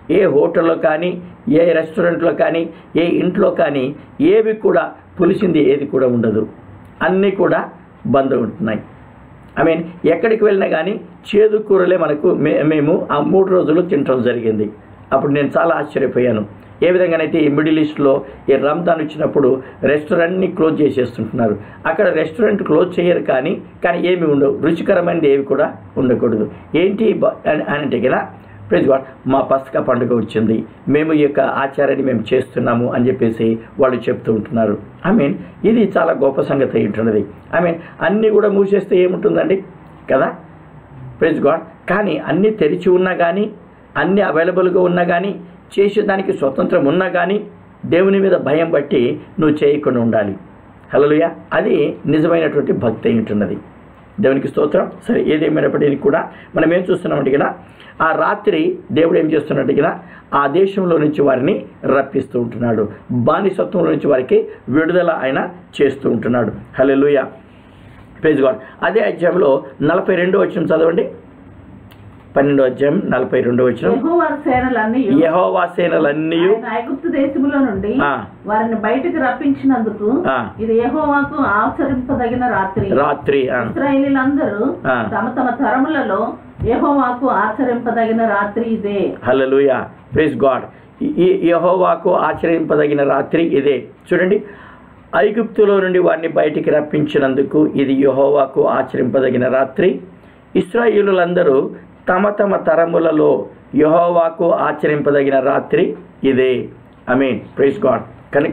ఏ హోటల్లో కానీ ఏ రెస్టారెంట్లో కానీ ఏ ఇంట్లో కానీ ఏవి కూడా పులిసింది ఏది కూడా ఉండదు అన్నీ కూడా బంద్ ఉంటున్నాయి ఐ మీన్ ఎక్కడికి వెళ్ళినా కానీ చేదు కూరలే మనకు మే మేము ఆ మూడు రోజులు తినటం జరిగింది అప్పుడు నేను చాలా ఆశ్చర్యపోయాను ఏ విధంగానైతే ఈ మిడిల్ ఈస్ట్లో ఈ రంజాన్ వచ్చినప్పుడు రెస్టారెంట్ని క్లోజ్ చేసేస్తుంటున్నారు అక్కడ రెస్టారెంట్ క్లోజ్ చేయరు కానీ కానీ ఏమి ఉండవు రుచికరమైనది ఏవి కూడా ఉండకూడదు ఏంటి బ- అని అని అంటే కదా ప్రైజ్ గాడ్ మా పసక పండుగ వచ్చింది మేము ఈ యొక్క ఆచారాన్ని మేము చేస్తున్నాము అని చెప్పేసి వాళ్ళు చెప్తూ ఉంటున్నారు ఐ మీన్ ఇది చాలా గొప్ప సంగతి అయి ఉంటున్నది ఐ మీన్ అన్నీ కూడా మూసేస్తే ఏముంటుందండి కదా ప్రైజ్ గాడ్ కానీ అన్నీ తెరిచి ఉన్నా కానీ అన్నీ అవైలబుల్గా ఉన్నా కానీ చేసేదానికి స్వతంత్రం ఉన్నా కానీ దేవుని మీద భయం బట్టి నువ్వు చేయకుండా ఉండాలి హలోయ అది నిజమైనటువంటి భక్తి అయి ఉంటున్నది దేవునికి స్తోత్రం సరే ఏదేమైనప్పటికీ కూడా మనం ఏం చూస్తున్నామంటే కదా ఆ రాత్రి దేవుడు ఏం చేస్తున్నట్టు కదా ఆ దేశంలో నుంచి వారిని రప్పిస్తూ ఉంటున్నాడు బానిసత్వంలో నుంచి వారికి విడుదల ఆయన చేస్తూ ఉంటున్నాడు హలోయ ప్రైజ్ గాడ్ అదే అధ్యాయంలో నలభై రెండో వచ్చిన చదవండి పన్నెండో అధ్యాయం నలభై రెండో వచ్చిన యెహోవా సేనలన్నీ యహోవా సేనలన్నీ ఆయన ఐగుప్తు దేశములో నుండి ఆ. వారిని బయటకు రప్పించినందుకు ఆ. ఇది యెహోవాకు ఆచరింపదగిన రాత్రి రాత్రి ఆ, ఇస్రాయేలీలందరూ ఆ. తమ తమ తరములలో యెహోవాకు ఆచరింపదగిన రాత్రి ఇదే హల్లెలూయా ప్రైజ్ గాడ్ ఈ యహోవాకు ఆచరింపదగిన రాత్రి ఇదే చూడండి ఐగుప్తులో నుండి వారిని బయటికి రప్పించినందుకు ఇది యహోవాకు ఆచరింపదగిన రాత్రి ఇస్రాయేలులందరూ తమ తమ తరములలో యహోవాకు ఆచరింపదగిన రాత్రి ఇదే ఐ మీన్ ప్రైజ్ గాడ్ కనుక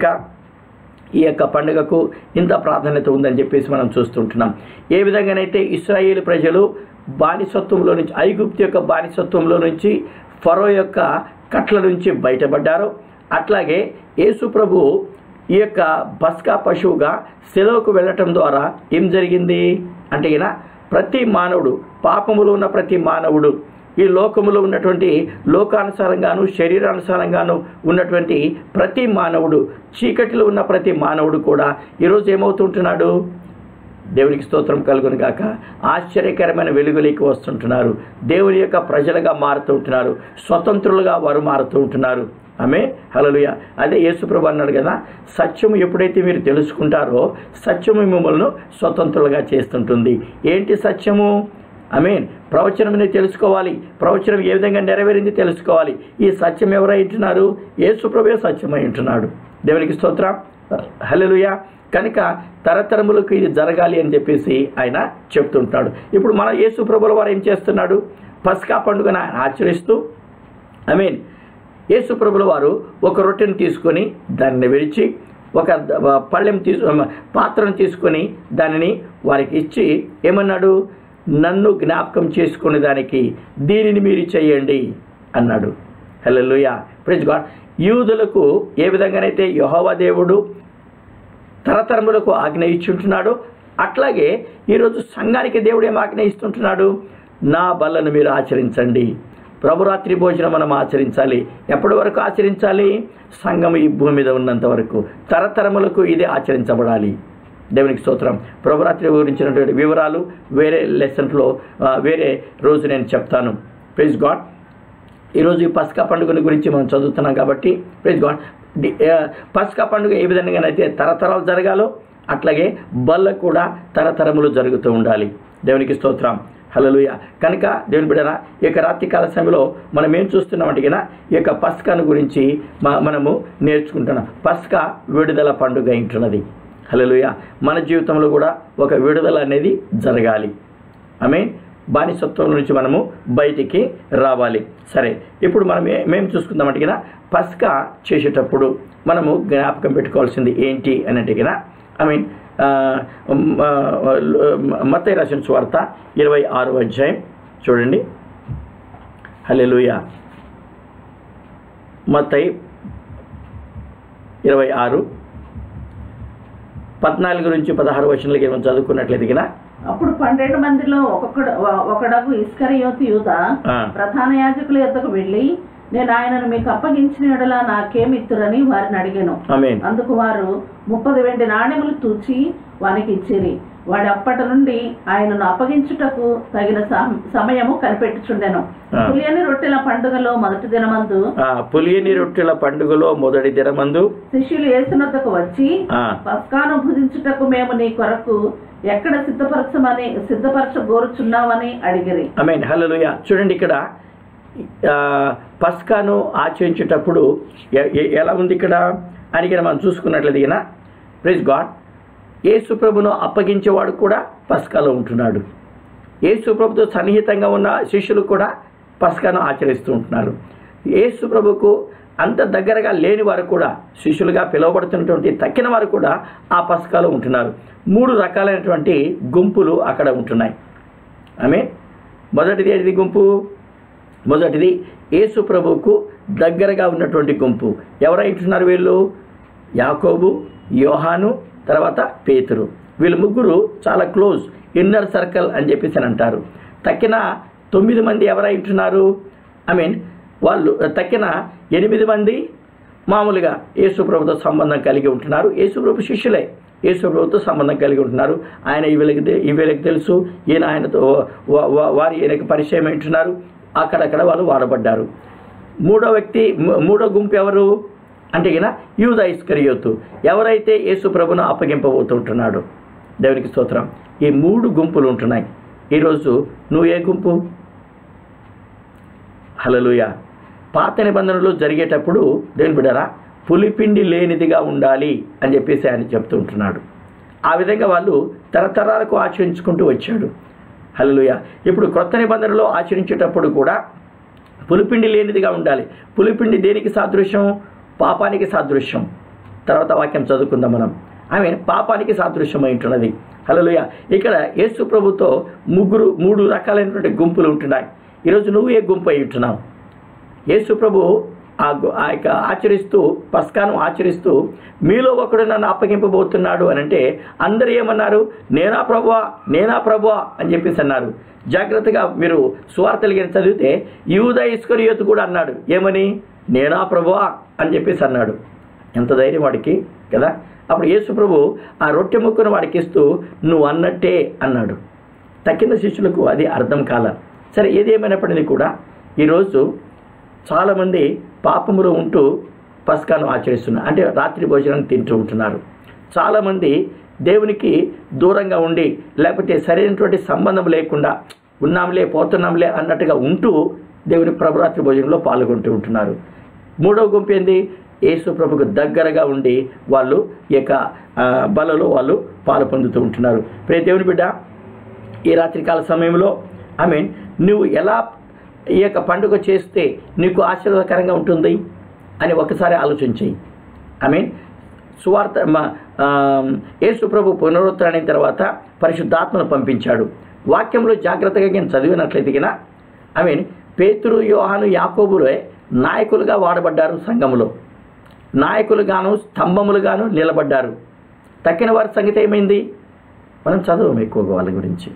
ఈ యొక్క పండుగకు ఇంత ప్రాధాన్యత ఉందని చెప్పేసి మనం చూస్తుంటున్నాం ఏ విధంగానైతే ఇస్రాయేల్ ప్రజలు బానిసత్వంలో నుంచి ఐగుప్తు యొక్క బానిసత్వంలో నుంచి ఫరో యొక్క కట్ల నుంచి బయటపడ్డారో అట్లాగే యేసు ప్రభు ఈ యొక్క బస్కా పశువుగా సెలవుకు వెళ్ళటం ద్వారా ఏం జరిగింది అంటే ఈయన ప్రతి మానవుడు పాపములో ఉన్న ప్రతి మానవుడు ఈ లోకములో ఉన్నటువంటి లోకానుసారంగాను శరీరానుసారంగాను ఉన్నటువంటి ప్రతి మానవుడు చీకటిలో ఉన్న ప్రతి మానవుడు కూడా ఈరోజు ఏమవుతుంటున్నాడు దేవునికి స్తోత్రం కలుగును గాక ఆశ్చర్యకరమైన వెలుగులోకి వస్తుంటున్నారు దేవుని యొక్క ప్రజలుగా మారుతుంటున్నారు స్వతంత్రులుగా వారు మారుతూ ఉంటున్నారు ఆమె హలలుయ అదే యేసుప్రభు అన్నాడు కదా సత్యము ఎప్పుడైతే మీరు తెలుసుకుంటారో సత్యము మిమ్మల్ని స్వతంత్రులుగా చేస్తుంటుంది ఏంటి సత్యము ఐ మీన్ ప్రవచనం తెలుసుకోవాలి ప్రవచనం ఏ విధంగా నెరవేరింది తెలుసుకోవాలి ఈ సత్యం ఎవరై ఉంటున్నారు యేసుప్రభే సత్యమై ఉంటున్నాడు దేవునికి స్తోత్రం హల్లెలూయా కనుక తరతరములకు ఇది జరగాలి అని చెప్పేసి ఆయన చెప్తుంటాడు ఇప్పుడు మన యేసు ప్రభుల వారు ఏం చేస్తున్నాడు పస్కా పండుగను ఆయన ఆచరిస్తూ ఐ మీన్ యేసు ప్రభుల వారు ఒక రొట్టెను తీసుకొని దాన్ని విరిచి ఒక ద- పళ్ళెం తీసు పాత్రను తీసుకొని దానిని వారికి ఇచ్చి ఏమన్నాడు నన్ను జ్ఞాపకం చేసుకునే దానికి దీనిని మీరు చేయండి అన్నాడు హల్లెలూయా ప్రైజ్ గాడ్ యూదులకు ఏ విధంగానైతే యెహోవా దేవుడు తరతరములకు ఆజ్ఞ ఇచ్చుంటున్నాడు అట్లాగే ఈరోజు సంఘానికి దేవుడు ఏం ఆజ్ఞ ఇస్తుంటున్నాడు నా బలను మీరు ఆచరించండి ప్రభురాత్రి భోజనం మనం ఆచరించాలి ఎప్పటి వరకు ఆచరించాలి సంఘం ఈ భూమి మీద ఉన్నంత వరకు తరతరములకు ఇది ఆచరించబడాలి దేవునికి స్తోత్రం ప్రభురాత్రి గురించినటువంటి వివరాలు వేరే లెసన్స్లో ఆ, వేరే రోజు నేను చెప్తాను ప్లీజ్ గాడ్ ఈరోజు ఈ పస్కా పండుగని గురించి మనం చదువుతున్నాం కాబట్టి ప్లీజ్ గాడ్ డి- ఆ, పస్కా పండుగ ఏ విధంగానైతే తరతరాలు జరగాలో అట్లాగే బల్ల కూడా తరతరములు జరుగుతూ ఉండాలి దేవునికి స్తోత్రం హల్లెలూయా కనుక దేవుని బిడ్డరా ఈ యొక్క రాత్రికాల సమయంలో మనం ఏం చూస్తున్నామంటే కనుక ఈ యొక్క పస్కాను గురించి మ- మనము నేర్చుకుంటున్నాం పస్కా విడుదల పండుగ ఉంటున్నది హల్లెలూయా మన జీవితంలో కూడా ఒక విడుదల అనేది జరగాలి ఐ మీన్ బానిసత్వం నుంచి మనము బయటికి రావాలి సరే ఇప్పుడు మనం ఏ- మేము చూసుకుందామంటే కదా పస్కా చేసేటప్పుడు మనము జ్ఞాపకం పెట్టుకోవాల్సింది ఏంటి అని అంటే కదా ఐ మీన్ మత్తయి రాసిన స్వార్త ఇరవై ఆరు అధ్యాయం చూడండి హల్లెలూయా మత్తయి ఇరవై ఆరు పద్నాలుగు నుంచి పదహారు వచనాలకి మనం చదువుకున్నట్లయితే కదా అప్పుడు పన్నెండు మందిలో ఒక్కొక్కడు ఒకడగు ఇస్కరియోతు యూద ఆ. ప్రధాన యాజకుల యొద్దకు వెళ్ళి నేను ఆయనను మీకు అప్పగించిన ఎడల నాకేమిత్తురని వారిని అడిగాను ఆమేన్ అందుకు వారు ముప్పది వెండి నాణెములు తూచి వానికి ఇచ్చిరి వాడు అప్పటి నుండి ఆయనను అప్పగించుటకు తగిన సమ- సమయము కనిపెట్టుచుండెను ఆ. పులియని రొట్టెల పండుగలో మొదటి దినమందు ఆ పులియని రొట్టెల పండుగలో మొదటి దినమందు శిష్యులు యేసునొద్దకు వచ్చి ఆ, పస్కాను భుజించుటకు మేము నీ కొరకు ఎక్కడ సిద్ధపరచమని సిద్ధపరచ గోరుచున్నావని అడిగిరి ఐ మీన్ హలోయ చూడండి ఇక్కడ ఆ, పస్కాను ఆచరించేటప్పుడు ఎ- ఎ- ఎలా ఉంది ఇక్కడ అని ఇక్కడ మనం చూసుకున్నట్లయితే ఈయన ప్రైజ్ గాడ్ యేసు ప్రభును అప్పగించేవాడు కూడా పస్కాలో ఉంటున్నాడు యేసు ప్రభుతో సన్నిహితంగా ఉన్న శిష్యులు కూడా పస్కాను ఆచరిస్తూ ఉంటున్నారు యేసు ప్రభుకు అంత దగ్గరగా లేని వారు కూడా శిష్యులుగా పిలువబడుతున్నటువంటి తక్కిన వారు కూడా ఆ పస్కాలో ఉంటున్నారు మూడు రకాలైనటువంటి గుంపులు అక్కడ ఉంటున్నాయి ఆమె మొదటిది ఏది గుంపు మొదటిది యేసు ప్రభువుకు దగ్గరగా ఉన్నటువంటి గుంపు ఎవరైంటున్నారు వీళ్ళు యాకోబు యోహాను తర్వాత పేతురు వీళ్ళు ముగ్గురు చాలా క్లోజ్ ఇన్నర్ సర్కిల్ అని చెప్పేసి అని అంటారు తక్కిన తొమ్మిది మంది ఎవరైంటున్నారు ఐ మీన్ వాళ్ళు తక్కిన ఎనిమిది మంది మామూలుగా యేసు ప్రభుతో సంబంధం కలిగి ఉంటున్నారు యేసు ప్రభు శిష్యులే యేసు ప్రభుతో సంబంధం కలిగి ఉంటున్నారు ఆయన ఈ వీళ్ళకి తె- ఈ వీళ్ళకి తెలుసు ఈయన ఆయనతో వా- వా- వారు ఈయనకి పరిచయం ఉంటున్నారు అక్కడక్కడ వాళ్ళు వాడబడ్డారు మూడో వ్యక్తి మూ- మూడో గుంపు ఎవరు అంటే ఈయన యూద ఇస్కరియోతు ఎవరైతే యేసు ప్రభును అప్పగింపబోతుంటున్నాడు దేవునికి స్తోత్రం ఈ మూడు గుంపులు ఉంటున్నాయి ఈరోజు నువ్వు ఏ గుంపు హలలుయ పాత నిబంధనలు జరిగేటప్పుడు దేవుని బిడ్డరా పులిపిండి లేనిదిగా ఉండాలి అని చెప్పేసి ఆయన చెప్తూ ఉంటున్నాడు ఆ విధంగా వాళ్ళు తరతరాలకు ఆచరించుకుంటూ వచ్చాడు హలలుయ ఇప్పుడు క్రొత్త నిబంధనలో ఆచరించేటప్పుడు కూడా పులిపిండి లేనిదిగా ఉండాలి పులిపిండి దేనికి సాదృశ్యం పాపానికి సాదృశ్యం తర్వాత వాక్యం చదువుకుందాం మనం ఆమె పాపానికి సాదృశ్యమై ఉంటున్నది హలోయ ఇక్కడ యేసు ప్రభుతో ముగ్గురు మూడు రకాలైనటువంటి గుంపులు ఉంటున్నాయి ఈరోజు నువ్వు ఏ గుంపు అయి ఉంటున్నావు యేసు ప్రభు ఆ గు- ఆ యొక్క ఆచరిస్తూ పస్కాను ఆచరిస్తూ మీలో ఒకడు నన్ను అప్పగింపబోతున్నాడు అని అంటే అందరూ ఏమన్నారు నేనా ప్రభువా నేనా ప్రభువా అని చెప్పేసి అన్నారు జాగ్రత్తగా మీరు సువార్తలు గిన చదివితే యూద ఇస్కరియోతు కూడా అన్నాడు ఏమని నేనా ప్రభువా అని చెప్పేసి అన్నాడు ఎంత ధైర్యం వాడికి కదా అప్పుడు యేసు ప్రభు ఆ రొట్టె ముక్కను వాడికి ఇస్తూ నువ్వు అన్నట్టే అన్నాడు తక్కిన శిష్యులకు అది అర్థం కాల సరే ఏదేమైనప్పటికీ కూడా ఈరోజు చాలామంది పాపములో ఉంటూ పస్కాను ఆచరిస్తున్నారు అంటే రాత్రి భోజనం తింటూ ఉంటున్నారు చాలామంది దేవునికి దూరంగా ఉండి లేకపోతే సరైనటువంటి సంబంధం లేకుండా ఉన్నాంలే పోతున్నాంలే అన్నట్టుగా ఉంటూ దేవుని ప్రభురాత్రి భోజనంలో పాల్గొంటూ ఉంటున్నారు మూడవ గుంపు ఏంది యేసు ప్రభుకు దగ్గరగా ఉండి వాళ్ళు ఈ యొక్క ఆ, బలలో వాళ్ళు పాలు పొందుతూ ఉంటున్నారు ప్రే దేవుని బిడ్డ ఈ రాత్రికాల సమయంలో ఐ మీన్ నువ్వు ఎలా ఈ యొక్క పండుగ చేస్తే నీకు ఆశీర్వాదకరంగా ఉంటుంది అని ఒకసారి ఆలోచించి ఐ మీన్ సువార్త మ- ఆ, యేసు ప్రభు పునరుద్ధరణ తర్వాత పరిశుద్ధాత్మను పంపించాడు వాక్యంలో జాగ్రత్తగా నేను చదివినట్లయితే గిన ఐ మీన్ పేతురు యోహాను యాకోబులే నాయకులుగా వాడబడ్డారు సంఘములో నాయకులుగాను స్తంభములుగాను నిలబడ్డారు తక్కిన వారి సంగతి ఏమైంది మనం చదవం ఎక్కువగా వాళ్ళ గురించి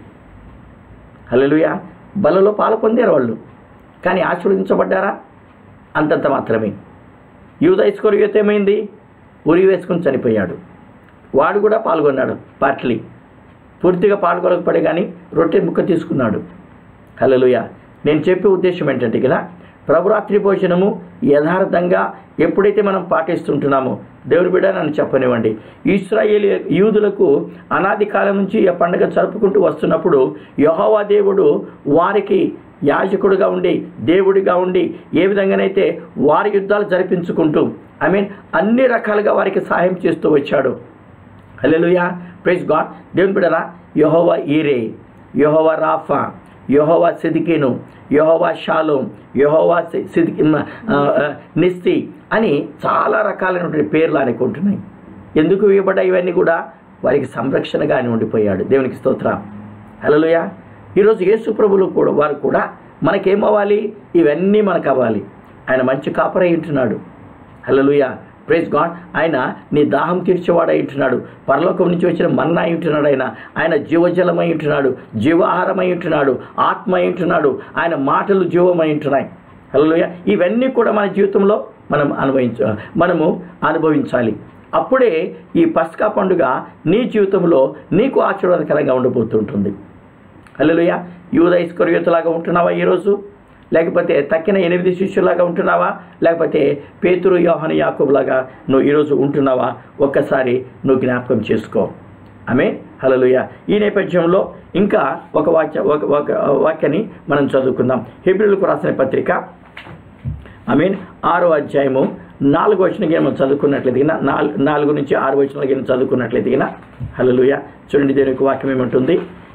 హల్లెలూయా బలలో పాలు పొందారు వాళ్ళు కానీ ఆశీర్వదించబడ్డారా అంతంత మాత్రమే యూద ఇస్కొరియోత్ ఏమైంది ఉరి వేసుకుని చనిపోయాడు వాడు కూడా పాల్గొన్నాడు పార్ట్లీ పూర్తిగా పాల్గొనకపోతే కానీ రొట్టె ముక్క తీసుకున్నాడు హల్లెలూయ నేను చెప్పే ఉద్దేశం ఏంటంటే కదా ప్రభురాత్రి భోజనము యథార్థంగా ఎప్పుడైతే మనం పాటిస్తుంటున్నామో దేవుని బిడ్డ నన్ను చెప్పనివ్వండి ఇస్రాయేల్ యూదులకు అనాది కాలం నుంచి ఈ పండుగ జరుపుకుంటూ వస్తున్నప్పుడు యెహోవా దేవుడు వారికి యాజకుడుగా ఉండి దేవుడిగా ఉండి ఏ విధంగానైతే వారి యుద్ధాలు జరిపించుకుంటూ ఐ మీన్ అన్ని రకాలుగా వారికి సహాయం చేస్తూ వచ్చాడు హల్లెలూయా ప్రైజ్ గాడ్ దేవుని బిడరా యెహోవా ఈరే యెహోవా రాఫా యెహోవా సిదికిను యెహోవా షాలోం యెహోవా సి- సిదికి మ- ఆ, ఆ, నిస్తి అని చాలా రకాలైనటువంటి పేర్లు ఆయనకు ఉంటున్నాయి ఎందుకు ఇవ్వబడ్డాయి ఇవన్నీ కూడా వారికి సంరక్షణగా ఆయన ఉండిపోయాడు దేవునికి స్తోత్రం హలోయ ఈరోజు యేసు ప్రభులు కూడా వారు కూడా మనకేమవ్వాలి ఇవన్నీ మనకు అవ్వాలి ఆయన మంచి కాపరై ఉంటున్నాడు హల్లెలూయా ప్రైజ్ గాడ్ ఆయన నీ దాహం తీర్చేవాడై ఉంటున్నాడు పరలోకం నుంచి వచ్చిన మన్నా అయి ఉంటున్నాడు ఆయన ఆయన జీవజలమై ఉంటున్నాడు జీవాహారమై ఉంటున్నాడు ఆత్మ అయి ఉంటున్నాడు ఆయన మాటలు జీవమై ఉంటున్నాయి హల్లెలూయా ఇవన్నీ కూడా మన జీవితంలో మనం అనుభవించ మనము అనుభవించాలి అప్పుడే ఈ పస్కా పండుగ నీ జీవితంలో నీకు ఆశీర్వాదకరంగా ఉండబోతుంటుంది హల్లెలూయా యూద ఇస్కరియోతులాగా ఉంటున్నావా ఈరోజు లేకపోతే తక్కిన ఎనిమిది శిష్యులాగా ఉంటున్నావా లేకపోతే పేతురు యోహన యాకోబులాగా నువ్వు ఈరోజు ఉంటున్నావా ఒక్కసారి నువ్వు జ్ఞాపకం చేసుకో ఆమె హలలుయ ఈ నేపథ్యంలో ఇంకా ఒక వాక్య ఒక ఒక వాక్యాన్ని మనం చదువుకుందాం హెబ్రిలకు రాసిన పత్రిక ఐ మీన్ ఆరో అధ్యాయము నాలుగు వచ్చిన మనం చదువుకున్నట్లయితే గిన నాలుగు నాలుగు నుంచి ఆరు వచ్చిన గిన చదువుకున్నట్లయితే గిన హలలుయ చూడండి దేని యొక్క వాక్యం ఏమంటుంది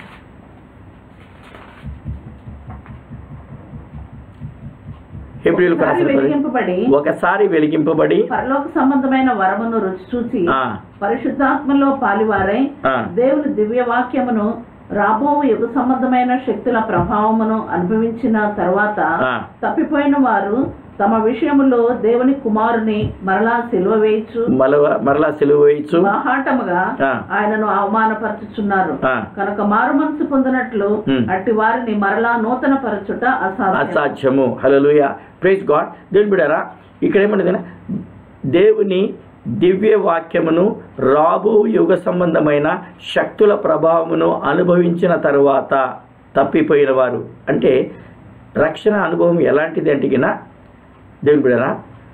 హెబ్రిలకు ఒకసారి రాసిన పత్రిక. వెలిగింపబడి ఒకసారి వెలిగింపబడి పరలోక సంబంధమైన వరమును రుచి చూసి ఆ, పరిశుద్ధాత్మలో పాలివారై ఆ. దేవుని దివ్య వాక్యమును రాబో యుగ సంబంధమైన శక్తుల ప్రభావమును అనుభవించిన తర్వాత ఆ. తప్పిపోయిన వారు తమ విషయములో దేవుని కుమారుని మరలా సిలువ వేయచ్చు మరల మరలా సెలవు వేయచ్చు బాహాటముగా ఆ. ఆయనను అవమానపరచుచున్నారు ఆ. కనుక మారు మనసు పొందినట్లు ఉమ్. అట్టి వారిని మరలా నూతన పరచుట అసాధ్యం అసాధ్యము హలలుయ ప్రైజ్ గాడ్ దేవుని బిడారా ఇక్కడ ఏమంటుంది దేవుని దివ్య వాక్యమును రాబో యుగ సంబంధమైన శక్తుల ప్రభావమును అనుభవించిన తరువాత తప్పిపోయిన వారు అంటే రక్షణ అనుభవం ఎలాంటిది అంటే గిన దేవుని బిడారా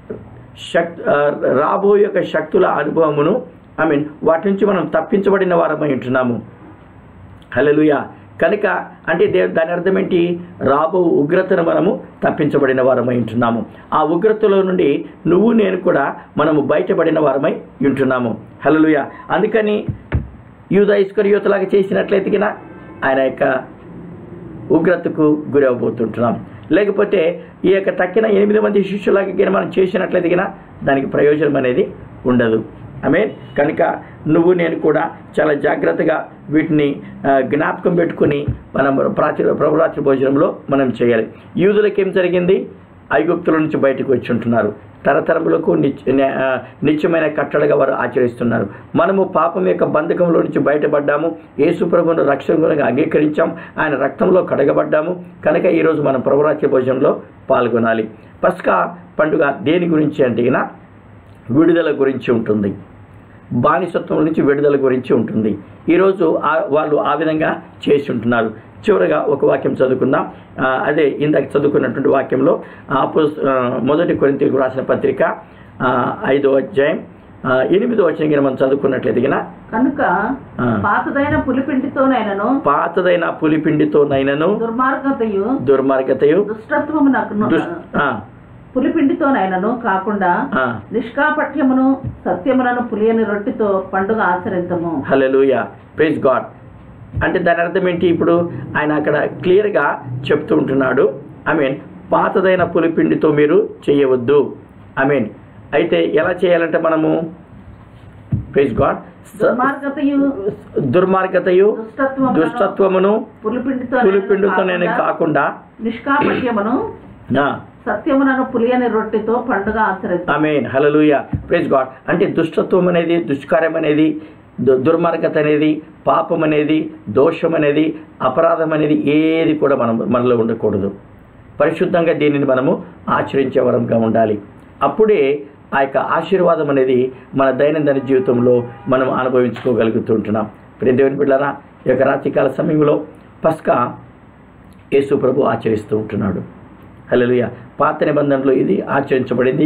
శక్ ఆ, రాబోయే యొక్క శక్తుల అనుభవమును ఐ మీన్ వాటి నుంచి మనం తప్పించబడిన వారమై ఉంటున్నాము హల్లెలూయా కనుక అంటే దే దాని అర్థం ఏంటి రాబో ఉగ్రతను మనము తప్పించబడిన వారమై ఉంటున్నాము ఆ ఉగ్రతలో నుండి నువ్వు నేను కూడా మనము బయటపడిన వారమై ఉంటున్నాము హల్లెలూయా అందుకని యూదా ఇస్కరియోతలాగా చేసినట్లయితే గిన ఆయన యొక్క ఉగ్రతకు గురి అవ్వబోతుంటున్నాం లేకపోతే ఈ యొక్క తక్కిన ఎనిమిది మంది శిష్యులాగా గిన మనం చేసినట్లయితే గిన దానికి ప్రయోజనం అనేది ఉండదు ఆమె కనుక నువ్వు నేను కూడా చాలా జాగ్రత్తగా వీటిని ఆ, జ్ఞాపకం పెట్టుకుని మనం ప్రాచి ప్రభురాత్రి భోజనంలో మనం చేయాలి యూదులకు ఏం జరిగింది ఐగుప్తుల నుంచి బయటకు వచ్చి ఉంటున్నారు తరతరములకు నిత్య న్యా- ఆ, నిత్యమైన కట్టడగా వారు ఆచరిస్తున్నారు మనము పాపం యొక్క బంధకంలో నుంచి బయటపడ్డాము యేసు ప్రభువును రక్షకునిగా అంగీకరించాం ఆయన రక్తంలో కడగబడ్డాము కనుక ఈరోజు మనం ప్రభురాత్రి భోజనంలో పాల్గొనాలి పస్కా పండుగ దేని గురించి అంటే గిన విడుదల గురించి ఉంటుంది బానిసత్వం నుంచి విడుదల గురించి ఉంటుంది ఈరోజు ఆ- వాళ్ళు ఆ విధంగా చేసి ఉంటున్నారు చివరగా ఒక వాక్యం చదువుకుందాం ఆ, అదే ఇందాక చదువుకున్నటువంటి వాక్యంలో ఆపోస్ ఆ, మొదటి కొరింతలకు రాసిన పత్రిక ఆ, ఐదో అధ్యాయం ఆ, ఎనిమిదో వచ్చిన గిన మనం చదువుకున్నట్లయితే గిన కనుక ఆ. పాతదైన పులిపిండితోనైనను పాతదైన పులిపిండితో నైనను దుర్మార్గతయు దుర్మార్గతయు దుష్టత్వమునకును దుష్ ఆ, పులిపిండితోనైనను కాకుండా ఆ. నిష్కాపట్యమును సత్యములను పులియని రొట్టెతో పండుగ ఆచరిద్దాము హలెలూయ ప్రైజ్ గాడ్ అంటే దాని అర్థం ఏంటి ఇప్పుడు ఆయన అక్కడ క్లియర్గా చెప్తూ ఉంటున్నాడు ఐ మీన్ పాతదైన పులిపిండితో మీరు చేయవద్దు ఐ మీన్ అయితే ఎలా చేయాలంటే మనము ప్రైజ్ గాడ్ దుర్మార్గతయు దుర్మార్గతయు దుష్టత్వమును దుష్టత్వమును పులిపిండితో పులిపిండితో నేను కాకుండా నిష్కాపట్యమును ఆ, సత్యమునను పులియని రొట్టెతో పండుగ ఆచరిద్దాం ఆమెన్ హలలుయ ప్రైజ్ గాడ్ అంటే దుష్టత్వం అనేది దుష్కార్యం అనేది దు- దుర్మార్గత అనేది పాపం అనేది దోషం అనేది అపరాధం అనేది ఏది కూడా మనం మనలో ఉండకూడదు పరిశుద్ధంగా దీనిని మనము ఆచరించే వరంగా ఉండాలి అప్పుడే ఆ యొక్క ఆశీర్వాదం అనేది మన దైనందిన జీవితంలో మనం అనుభవించుకోగలుగుతుంటున్నాం ప్రియ దేవుని బిడ్డలారా ఈ యొక్క రాత్రికాల సమయంలో పస్కా యేసు ప్రభు ఆచరిస్తూ ఉంటున్నాడు హల్లెలూయా పాత నిబంధనలో ఇది ఆచరించబడింది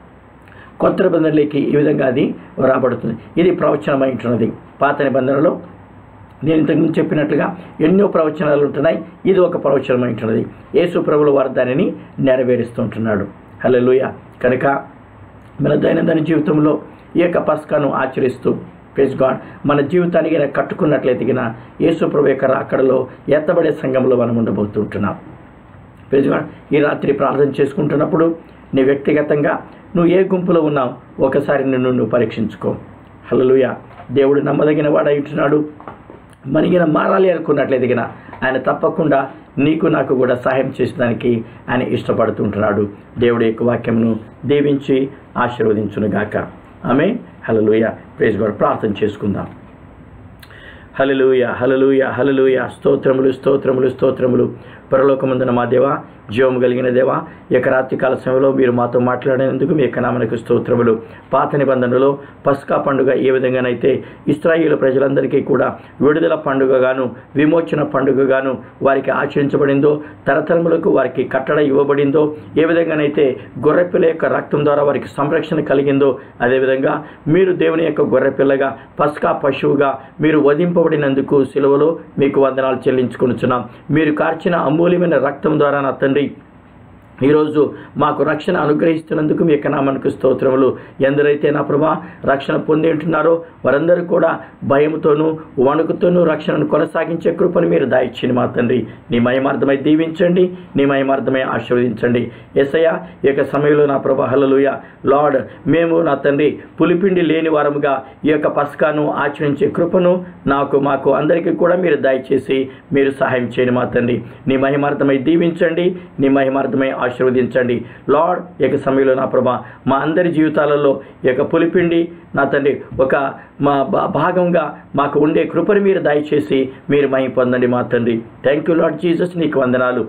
కొత్త నిబంధనలోకి ఈ విధంగా అది రాబడుతుంది ఇది ప్రవచనమై ఉంటున్నది పాత నిబంధనలో నేను ఇంతకుముందు చెప్పినట్లుగా ఎన్నో ప్రవచనాలు ఉంటున్నాయి ఇది ఒక ప్రవచనమై ఉంటున్నది యేసు ప్రభుల వారు దానిని నెరవేరుస్తూ ఉంటున్నాడు హల్లెలూయ కనుక మన దైనందిన జీవితంలో ఈ యొక్క పస్కాను ఆచరిస్తూ ప్రెస్ గాడ్ మన జీవితానికి గిన కట్టుకున్నట్లయితే గిన యేసు ప్రభు యొక్క రాకడలో ఎత్తబడే సంఘంలో మనం ఉండబోతుంటున్నాం ప్రైజ్ గాడ్ ఈ రాత్రి ప్రార్థన చేసుకుంటున్నప్పుడు నీ వ్యక్తిగతంగా నువ్వు ఏ గుంపులో ఉన్నావు ఒకసారి నిన్ను నువ్వు పరీక్షించుకో హల్లెలూయ దేవుడు నమ్మదగిన వాడై ఉంటున్నాడు మనగిన మారాలి అనుకున్నట్లయితే గిన ఆయన తప్పకుండా నీకు నాకు కూడా సహాయం చేసేదానికి ఆయన ఇష్టపడుతుంటున్నాడు దేవుడి యొక్క వాక్యంను దీవించి ఆశీర్వదించునుగాక ఆమె హల్లెలూయ ప్రైజ్ గాడ్ ప్రార్థన చేసుకుందాం హలలుయ హలలుయ హలలుయ స్తోత్రములు స్తోత్రములు స్తోత్రములు పరలోకమందున మా దేవ జీవము కలిగిన దేవ ఈ యొక్క రాత్రికాల సమయంలో మీరు మాతో మాట్లాడినందుకు మీ యొక్క నామనకు స్తోత్రములు పాత నిబంధనలో పస్కా పండుగ ఏ విధంగానైతే ఇస్రాయేల్ ప్రజలందరికీ కూడా విడుదల పండుగగాను విమోచన పండుగగాను వారికి ఆచరించబడిందో తరతరములకు వారికి కట్టడ ఇవ్వబడిందో ఏ విధంగానైతే గొర్రెపిల్ల యొక్క రక్తం ద్వారా వారికి సంరక్షణ కలిగిందో అదేవిధంగా మీరు దేవుని యొక్క గొర్రెపిల్లగా పస్కా పశువుగా మీరు వధింపబడినందుకు సిలువలో మీకు వందనాలు చెల్లించుకొనుచున్నాం మీరు కార్చిన అమూల్యమైన రక్తం ద్వారా నా తండ్రి ఈరోజు మాకు రక్షణ అనుగ్రహిస్తున్నందుకు మీ యొక్క నామనకు స్తోత్రములు ఎందరైతే నా ప్రభా రక్షణ పొంది ఉంటున్నారో వారందరూ కూడా భయంతోనూ వణుకుతోనూ రక్షణను కొనసాగించే కృపను మీరు దాయిచ్చింది మా తండ్రి నీ మయమార్థమై దీవించండి నీ మయమార్థమై ఆశీర్వదించండి ఎసయ్య ఈ యొక్క సమయంలో నా ప్రభా హల్లెలూయా లార్డ్ మేము నా తండ్రి పులిపిండి లేని వారముగా ఈ యొక్క పస్కాను ఆచరించే కృపను నాకు మాకు అందరికీ కూడా మీరు దయచేసి మీరు సహాయం చేయండి మా తండ్రి నీ మహిమార్థమై దీవించండి నీ మహిమార్థమై ఆశీర్వదించండి లార్డ్ ఈ యొక్క సమయంలో నా ప్రభా మా అందరి జీవితాలలో ఈ యొక్క పులిపిండి నా తండ్రి ఒక మా భా- భాగంగా మాకు ఉండే కృపను మీరు దయచేసి మీరు మహిమ పొందండి మా తండ్రి థ్యాంక్ యూ లార్డ్ జీసస్ నీకు వందనాలు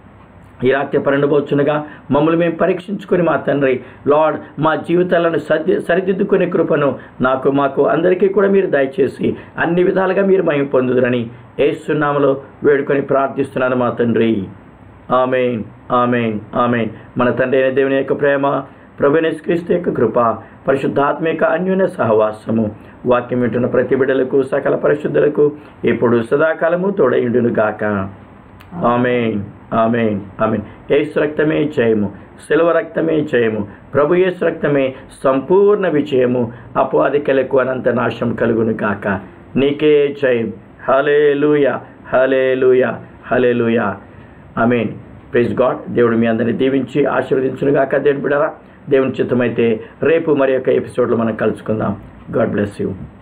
ఈ రాత్రి పన్నెండబోచునగా మమ్మల్ని మేము పరీక్షించుకొని మా తండ్రి లార్డ్ మా జీవితాలను సర్ది సరిదిద్దుకునే కృపను నాకు మాకు అందరికీ కూడా మీరు దయచేసి అన్ని విధాలుగా మీరు మహిమ పొందుదురని ఏసునామలో వేడుకొని ప్రార్థిస్తున్నాను మా తండ్రి ఆమెన్ ఆమెన్ ఆమెన్ మన తండ్రి అయిన దేవుని యొక్క ప్రేమ ప్రభునేశ్క్రీస్తు యొక్క కృప పరిశుద్ధాత్మ యొక్క అన్యోన్య సహవాసము వాక్యం వింటున్న ప్రతి బిడ్డలకు సకల పరిశుద్ధులకు ఇప్పుడు సదాకాలము తోడయుండును గాక ఆమెన్ ఆమెన్ ఆమెన్ ఏసు రక్తమే జయము శిల్వ రక్తమే జయము ప్రభు యేసు రక్తమే సంపూర్ణ విజయము అపవాదికలకు అనంత నాశం కలుగును గాక నీకే జయం హలే లూయ హలే లూయ హలే లూయ ఆమెన్ ప్రైజ్ గాడ్ దేవుడు మీ అందరిని దీవించి ఆశీర్వదించును గాక దేవుని బిడరా దేవుని చిత్తమైతే రేపు మరి యొక్క ఎపిసోడ్లో మనం కలుసుకుందాం గాడ్ బ్లెస్ యూ